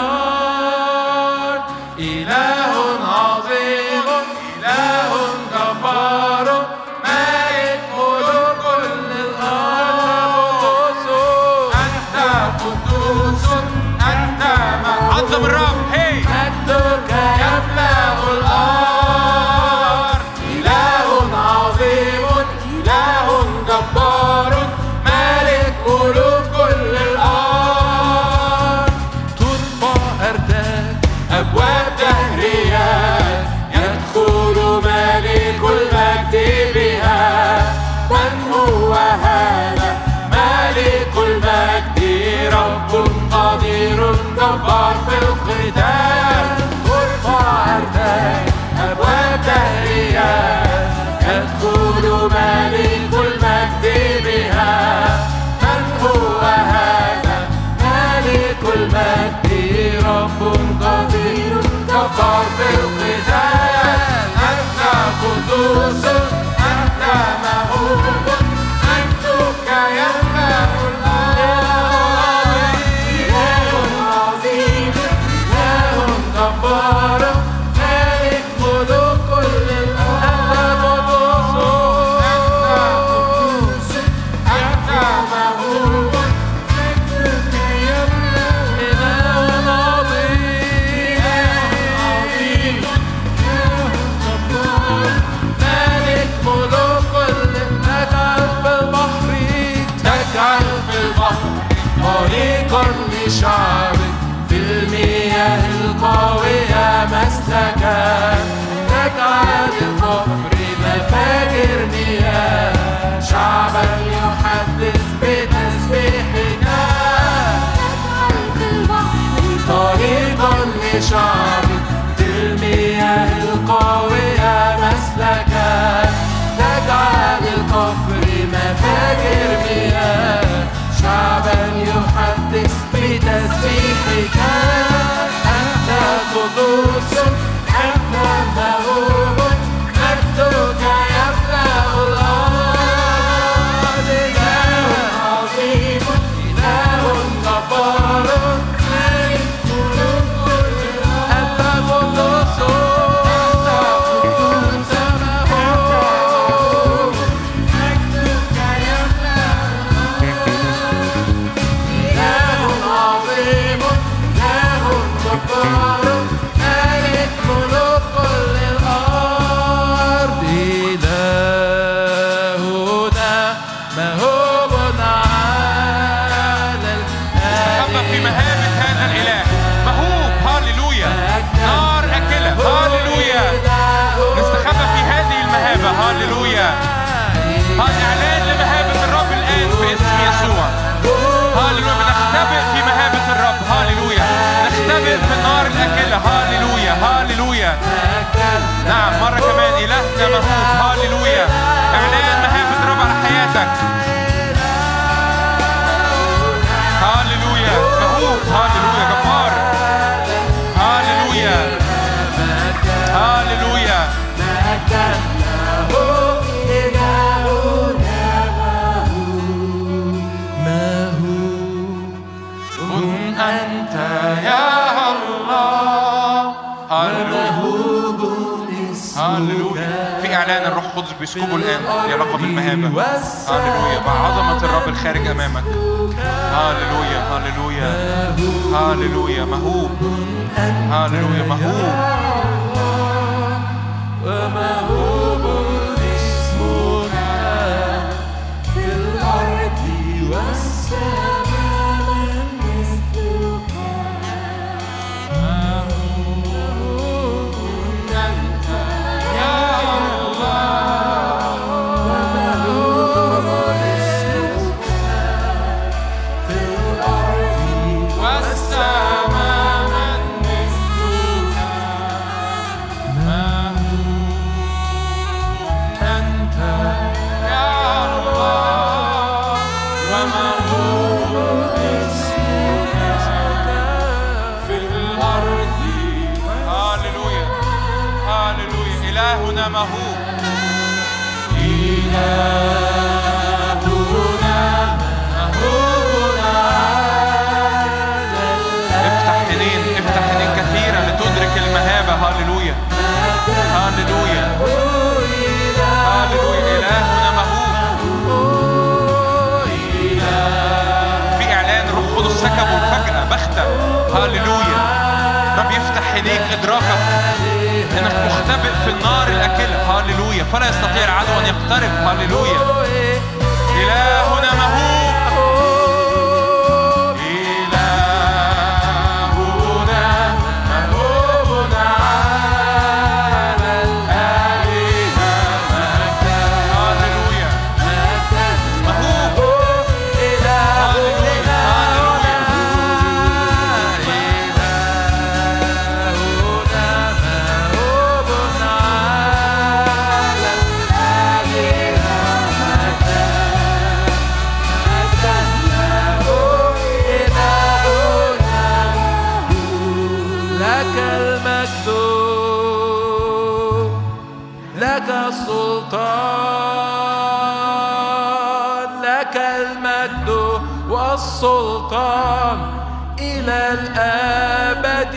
الأرض إله عظيم إله جبار مالك ملوك كل الأرض قدوس أنت قدوس أنت عظم الرب هي مجدك يملأ الأرض تجعل الكفر مفاجر مياه شعبا يحدث بتسبيحك في البحر طريقا لشعبك في المياه القوية مسلكا تجعل الكفر مفاجر مياه شعبا يحدث بتسبيحك أنت قدوس أنت مهوب مجدك يملأ الأرض إله عظيم إله جبار ملك ملوك أنت قدوس أنت قدوس مهوب مجدك يملأ إله عظيم إله جبار ملك ملوك كل الأرض إلهنا مهوب على نستخبى في مهابة هذا الإله مهوب هاليلويا نار أكلة هاليلويا نستخبى في هذه المهابة هاليلويا هذا إعلان لمهابة الرب الآن في اسم يسوع هاليلويا بنختبئ في مهابة الرب هاليلويا نختبئ في النار الأكلة هاليلويا هاليلويا نعم مرة كمان إلهنا مهوب هاليلويا إعلان مهابة الرب على حياتك هاليلويا مهوب هاليلويا جبار هاليلويا هاليلويا كن أنت يا الله هاليلويا هاليلويا في إعلان الروح القدس بيسكبه الآن يا رقم المهابة هاليلويا مع عظمة الرب الخارج أمامك هاليلويا هاليلويا هاليلويا مهوب هاليلويا مهوب ومهوب اسمك في الأرض والسماء من مثلك والسماء من أنت يا الله ومهوب اسمك في الأرض هاليلويا هاليلويا إلهنا مهوب افتح عينين افتح عينين كثيرة لتدرك المهابة هاليلويا هاليلويا هاليلويا إلهنا مهوب في إعلان روح قدس سكبه فجأة بختة هاليلويا رب يفتح عينيك إدراكك إنك مختبئ في النار الأكلة هاليلويا فلا يستطيع العدو أن يقترب هاليلويا إلهنا مهوب إلهنا مهوب على الآلهة هاليلويا مهوب هاليلويا هاليلويا لك المجد لك السلطان لك المجد والسلطان إلى الأبد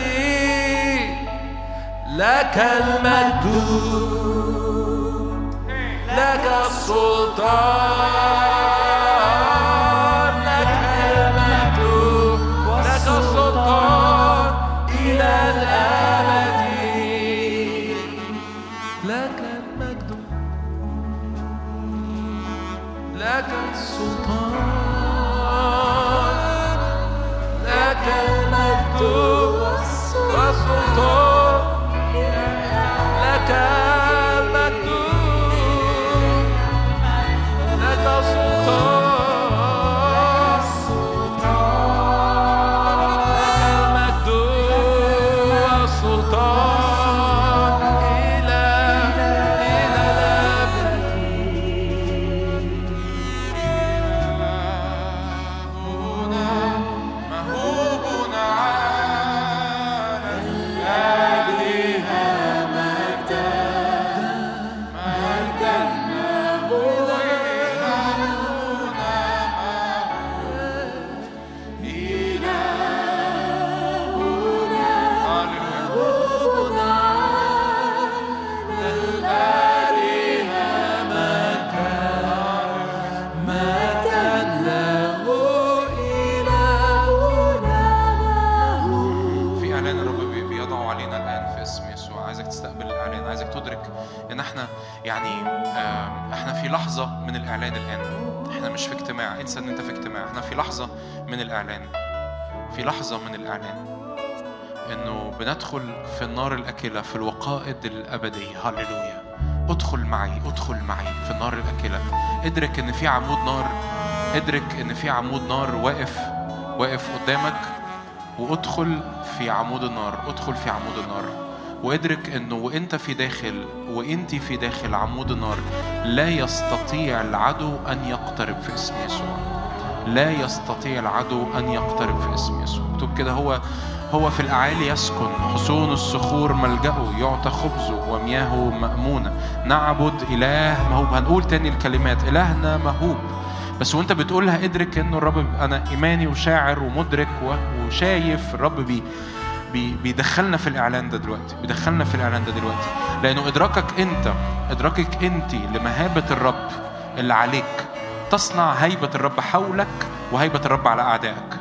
لك المجد لك السلطان لك المجد لك السلطان إلى الأبد لك المجد لك السلطان لك المجد والسلطان لك ان احنا يعني آه، احنا في لحظه من الاعلان الان احنا مش في اجتماع انسى ان انت في اجتماع احنا في لحظه من الاعلان في لحظه من الاعلان انه بندخل في النار الاكله في الوقائد الابديه هللويا ادخل معي ادخل معي في النار الاكله ادرك ان في عمود نار ادرك ان في عمود نار واقف واقف قدامك وادخل في عمود النار ادخل في عمود النار وادرك انه وانت في داخل وانت في داخل عمود النار لا يستطيع العدو ان يقترب في اسم يسوع لا يستطيع العدو ان يقترب في اسم يسوع مكتوب كده هو هو في الاعالي يسكن حصون الصخور ملجأه يعطى خبزه ومياهه مأمونة نعبد إله مهوب هنقول تاني الكلمات إلهنا مهوب بس وانت بتقولها ادرك انه الرب انا ايماني وشاعر ومدرك و- وشايف الرب بي بي بيدخلنا في الاعلان ده دلوقتي بيدخلنا في الاعلان ده دلوقتي لانه ادراكك انت ادراكك انت لمهابه الرب اللي عليك تصنع هيبه الرب حولك وهيبه الرب على اعدائك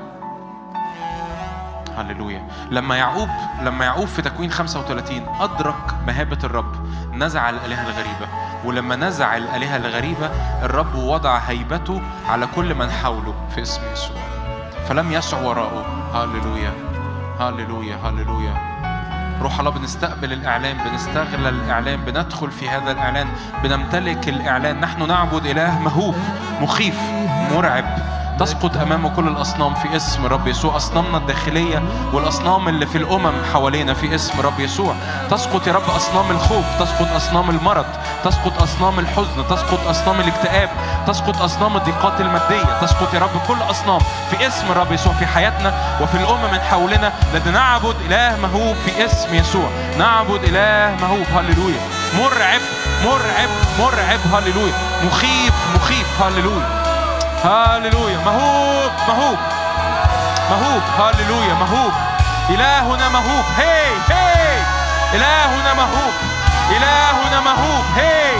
هللويا لما يعقوب لما يعقوب في تكوين 35 أدرك مهابة الرب نزع الآلهة الغريبة ولما نزع الآلهة الغريبة الرب وضع هيبته على كل من حوله في اسم يسوع فلم يسع وراءه هللويا هللويا هللويا روح الله بنستقبل الإعلان بنستغل الإعلان بندخل في هذا الإعلان بنمتلك الإعلان نحن نعبد إله مهوب مخيف مرعب تسقط امامه كل الاصنام في اسم رب يسوع اصنامنا الداخليه والاصنام اللي في الامم حوالينا في اسم رب يسوع تسقط يا رب اصنام الخوف تسقط اصنام المرض تسقط اصنام الحزن تسقط اصنام الاكتئاب تسقط اصنام الضيقات الماديه تسقط يا رب كل اصنام في اسم رب يسوع في حياتنا وفي الامم من حولنا لأن نعبد اله مهوب في اسم يسوع نعبد اله مهوب هللويا مرعب مرعب مرعب هللويا مخيف مخيف هللويا هاليلويا مهوب مهوب مهوب هاليلويا مهوب إلهنا مهوب هي هي إلهنا مهوب إلهنا مهوب هي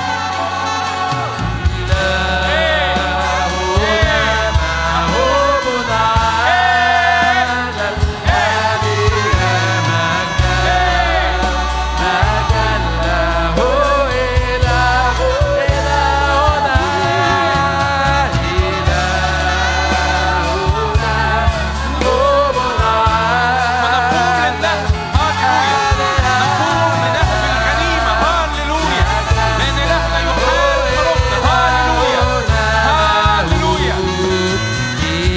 ونقوم للنهب هاليلويا نقوم لنهب الغنيمة هاليلويا لأن إلهنا يحارب حروبنا هاليلويا هاليلويا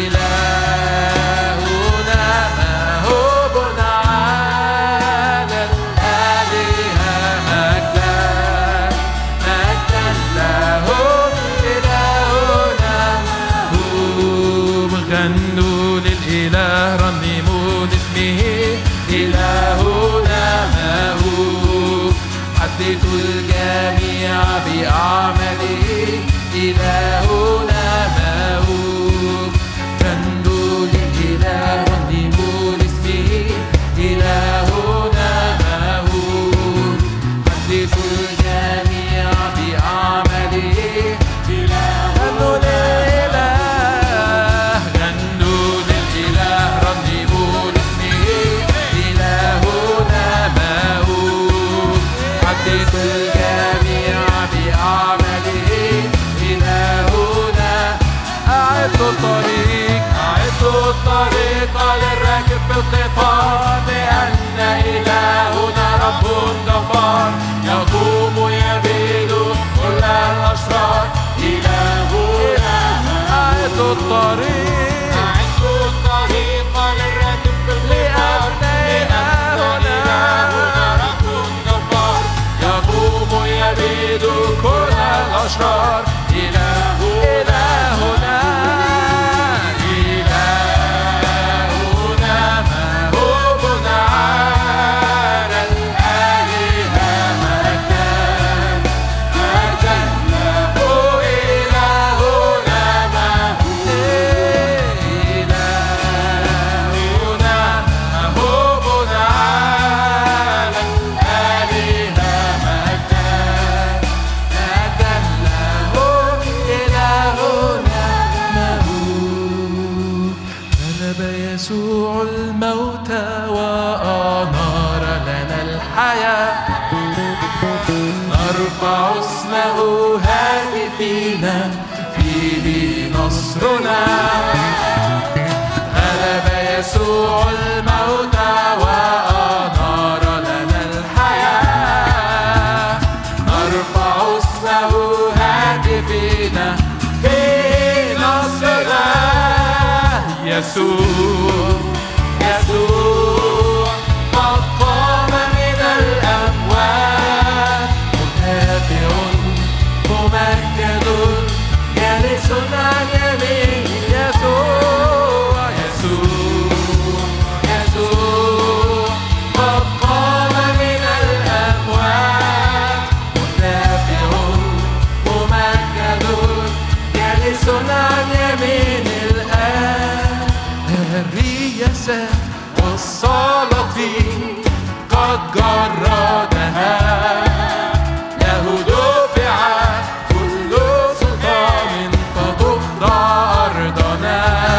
غنوا للإله رنموا لاسمه إلهنا مهوب حدثوا الجميع بأعماله إلهنا مهوب غنوا للإله رنموا لاسمه إلهنا مهوب حدثوا الجميع بأعماله غنوا للإله غنوا للإله رنموا لاسمه إلهنا مهوب حدثوا الجميع بأعماله إلهنا أعدوا الطريق أعدوا الطريق للراكب في القطار لأن إلهنا رب جبار يقوم يبيد كل الأشرار إلهنا أعدوا الطريق أعدوا الطريق للراكب في القطار لأن إلهنا رب جبار يقوم يبيد كل الأشرار إله إلهنا إلهنا مهوب على الآلهة مجدا مجدا له إلهنا مهوب إلهنا مهوب على الآلهة مجدا مجدا له نرفع اسمه هاتفينا فيه نصرنا غلب يسوع الموت وأنار لنا الحياة نرفع اسمه هاتفينا في نصرنا يسوع يسوع قد قام من الأموات مدافع ممجد جالس عن يمين يسوع يسوع يسوع قد قام من الأموات مدافع ممجد جالس عن يمين الآب الرياسة والسلاطين قد جردها له دفع كل سلطان فتخضع أرضنا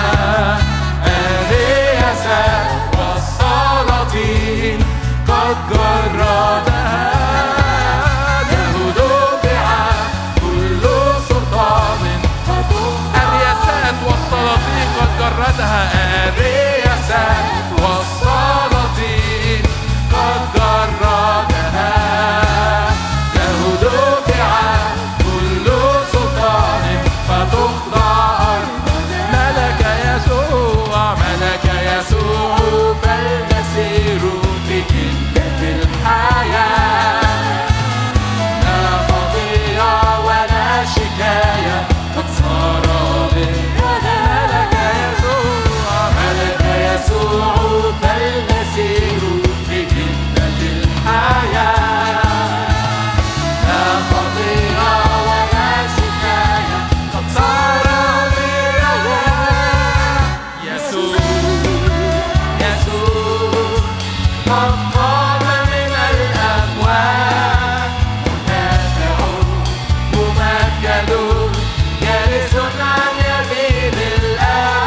الرياسة والسلاطين قد جردها له دفع كل سلطان الرياسات والسلاطين قد جردها الرياسات والسلاطين قد جردها له دفع كل سلطان فتخضع أرضنا. ملك يسوع ملك يسوع فلنسير في كلمة الحياة لا خطيئة ولا شكاية قد صار بنا ملك يسوع ملك يسوع فلنسير في جنة الحياة لا خطيئة ولا شكاية قد صار بنا يسوع يسوع قد قام من الأموات مدافع ممجد جالس عن يمين الآب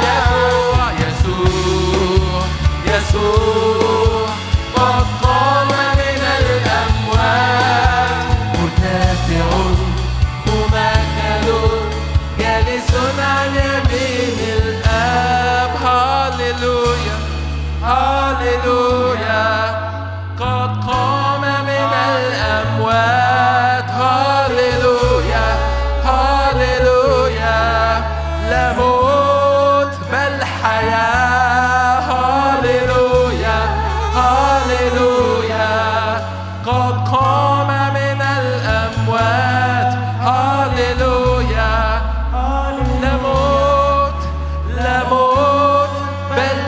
يسوع يسوع يسوع قد قام من الأموات مرتفع ممجد جالس عن يمين الآب هاليلويا هاليلويا قد قام من الأموات هاليلويا هاليلويا لا موت بل حياة هاليلويا هاليلويا قد قام من الأموات هاليلويا لا موت لا موت بل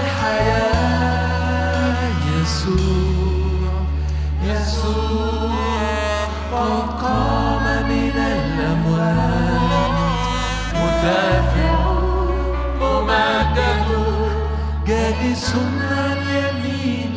حياة يسوع يسوع قد قام من الأموات مدافع ممجد جالس عن يمين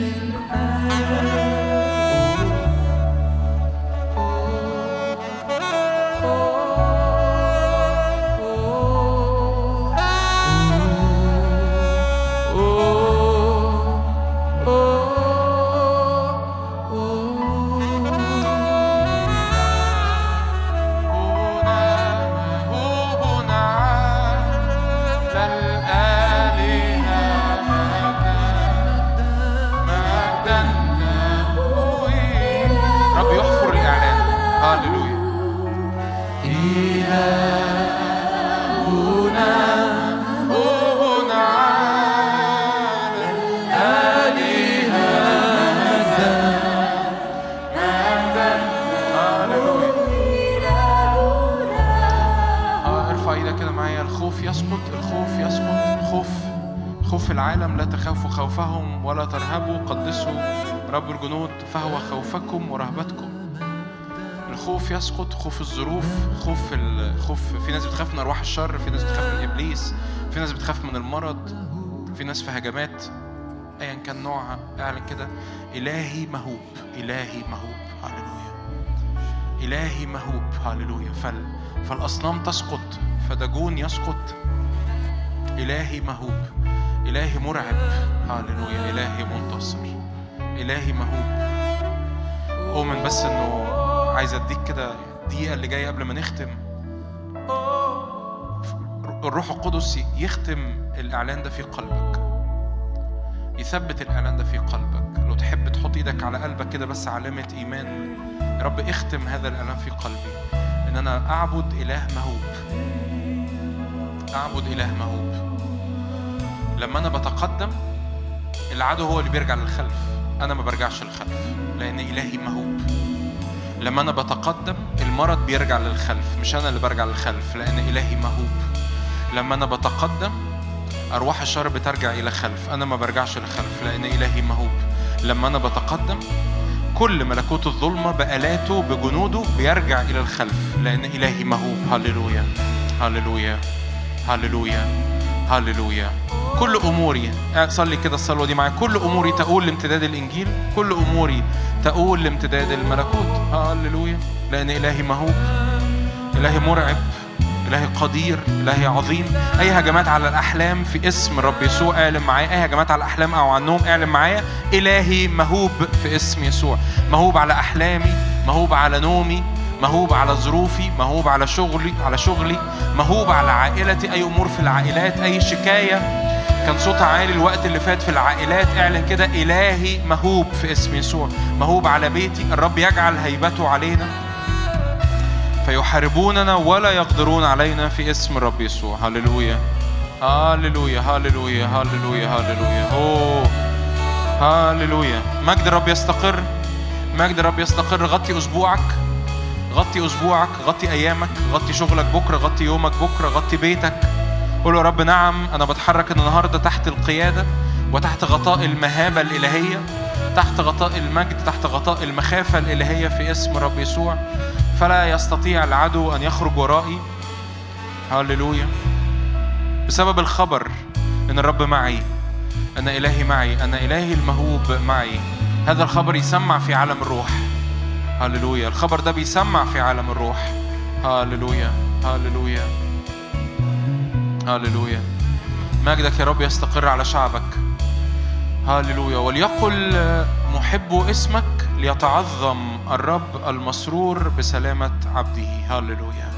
رب يحفر الإعلان هاليلويا آه، ارفع ايدك كده معايا الخوف يسقط الخوف يسقط الخوف خوف العالم لا تخافوا خوفهم ولا ترهبوا قدسوا رب الجنود فهو خوفكم ورهبتكم الخوف يسقط خوف الظروف خوف الخوف في ناس بتخاف من ارواح الشر في ناس بتخاف من ابليس في ناس بتخاف من المرض في ناس في هجمات ايا كان نوعها اعلن كده الهي مهوب الهي مهوب هللويا إلهي مهوب هللويا فال فالأصنام تسقط فدجون يسقط إلهي مهوب إلهي مرعب هللويا إلهي منتصر إلهي مهوب أؤمن بس إنه عايز أديك كده الدقيقة اللي جاية قبل ما نختم الروح القدس يختم الإعلان ده في قلبك يثبت الإعلان ده في قلبك لو تحب تحط إيدك على قلبك كده بس علامة إيمان يا رب اختم هذا الإعلان في قلبي إن أنا أعبد إله مهوب أعبد إله مهوب لما أنا بتقدم العدو هو اللي بيرجع للخلف أنا ما برجعش للخلف لأن إلهي مهوب لما أنا بتقدم المرض بيرجع للخلف مش أنا اللي برجع للخلف لأن إلهي مهوب لما أنا بتقدم أرواح الشر بترجع إلى خلف أنا ما برجعش للخلف لأن إلهي مهوب لما أنا بتقدم كل ملكوت الظلمة بآلاته بجنوده بيرجع إلى الخلف لأن إلهي مهوب هللويا هللويا هللويا هللويا كل أموري صلي كده الصلوة دي معايا كل أموري تقول لامتداد الإنجيل كل أموري تقول لامتداد الملكوت هللويا لأن إلهي مهوب إلهي مرعب إلهي قدير إلهي عظيم أي هجمات على الأحلام في اسم الرب يسوع اعلم معايا أي هجمات على الأحلام أو على النوم اعلم معايا إلهي مهوب في اسم يسوع مهوب على أحلامي مهوب على نومي مهوب على ظروفي مهوب على شغلي على شغلي مهوب على عائلتي أي أمور في العائلات أي شكاية كان صوتها عالي الوقت اللي فات في العائلات اعلن كده إلهي مهوب في اسم يسوع مهوب على بيتي الرب يجعل هيبته علينا فيحاربوننا ولا يقدرون علينا في اسم الرب يسوع هللويا هللويا هللويا هللويا هللويا اوه هللويا مجد الرب يستقر مجد الرب يستقر غطي اسبوعك غطي اسبوعك غطي ايامك غطي شغلك بكره غطي يومك بكره غطي بيتك قول يا رب نعم انا بتحرك النهارده تحت القياده وتحت غطاء المهابه الالهيه تحت غطاء المجد تحت غطاء المخافه الالهيه في اسم رب يسوع فلا يستطيع العدو ان يخرج ورائي هللويا بسبب الخبر ان الرب معي ان الهي معي ان الهي المهوب معي هذا الخبر يسمع في عالم الروح هللويا الخبر ده بيسمع في عالم الروح هللويا هللويا هللويا مجدك يا رب يستقر على شعبك هللويا وليقل محب اسمك ليتعظم الرب المسرور بسلامة عبده هللويا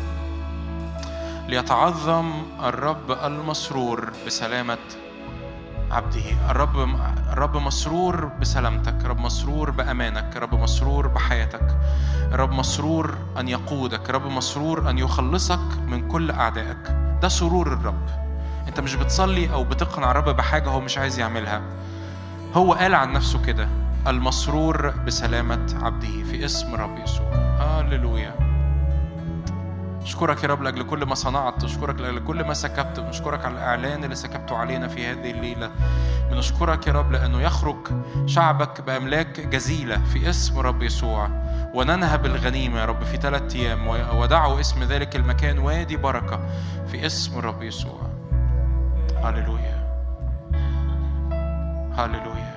ليتعظم الرب المسرور بسلامة عبده الرب الرب مسرور بسلامتك الرب مسرور بأمانك الرب مسرور بحياتك الرب مسرور أن يقودك الرب مسرور أن يخلصك من كل أعدائك ده سرور الرب أنت مش بتصلي أو بتقنع الرب بحاجة هو مش عايز يعملها هو قال عن نفسه كده المسرور بسلامة عبده في اسم رب يسوع هللويا اشكرك يا رب لاجل كل ما صنعت اشكرك لاجل كل ما سكبت ونشكرك على الاعلان اللي سكبته علينا في هذه الليله بنشكرك يا رب لانه يخرج شعبك باملاك جزيله في اسم رب يسوع وننهب الغنيمه يا رب في ثلاث ايام ودعوا اسم ذلك المكان وادي بركه في اسم رب يسوع هللويا هللويا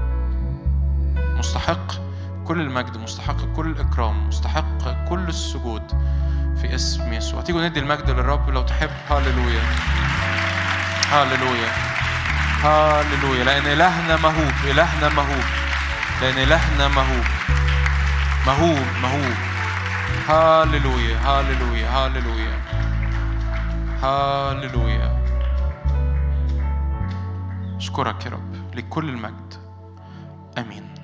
مستحق كل المجد مستحق كل الإكرام مستحق كل السجود في اسم يسوع تيجوا ندي المجد للرب لو تحب هللويا هللويا هللويا لأن إلهنا مهوب إلهنا مهوب لأن إلهنا مهوب مهوب مهوب هللويا هللويا هللويا هللويا اشكرك يا رب لكل المجد امين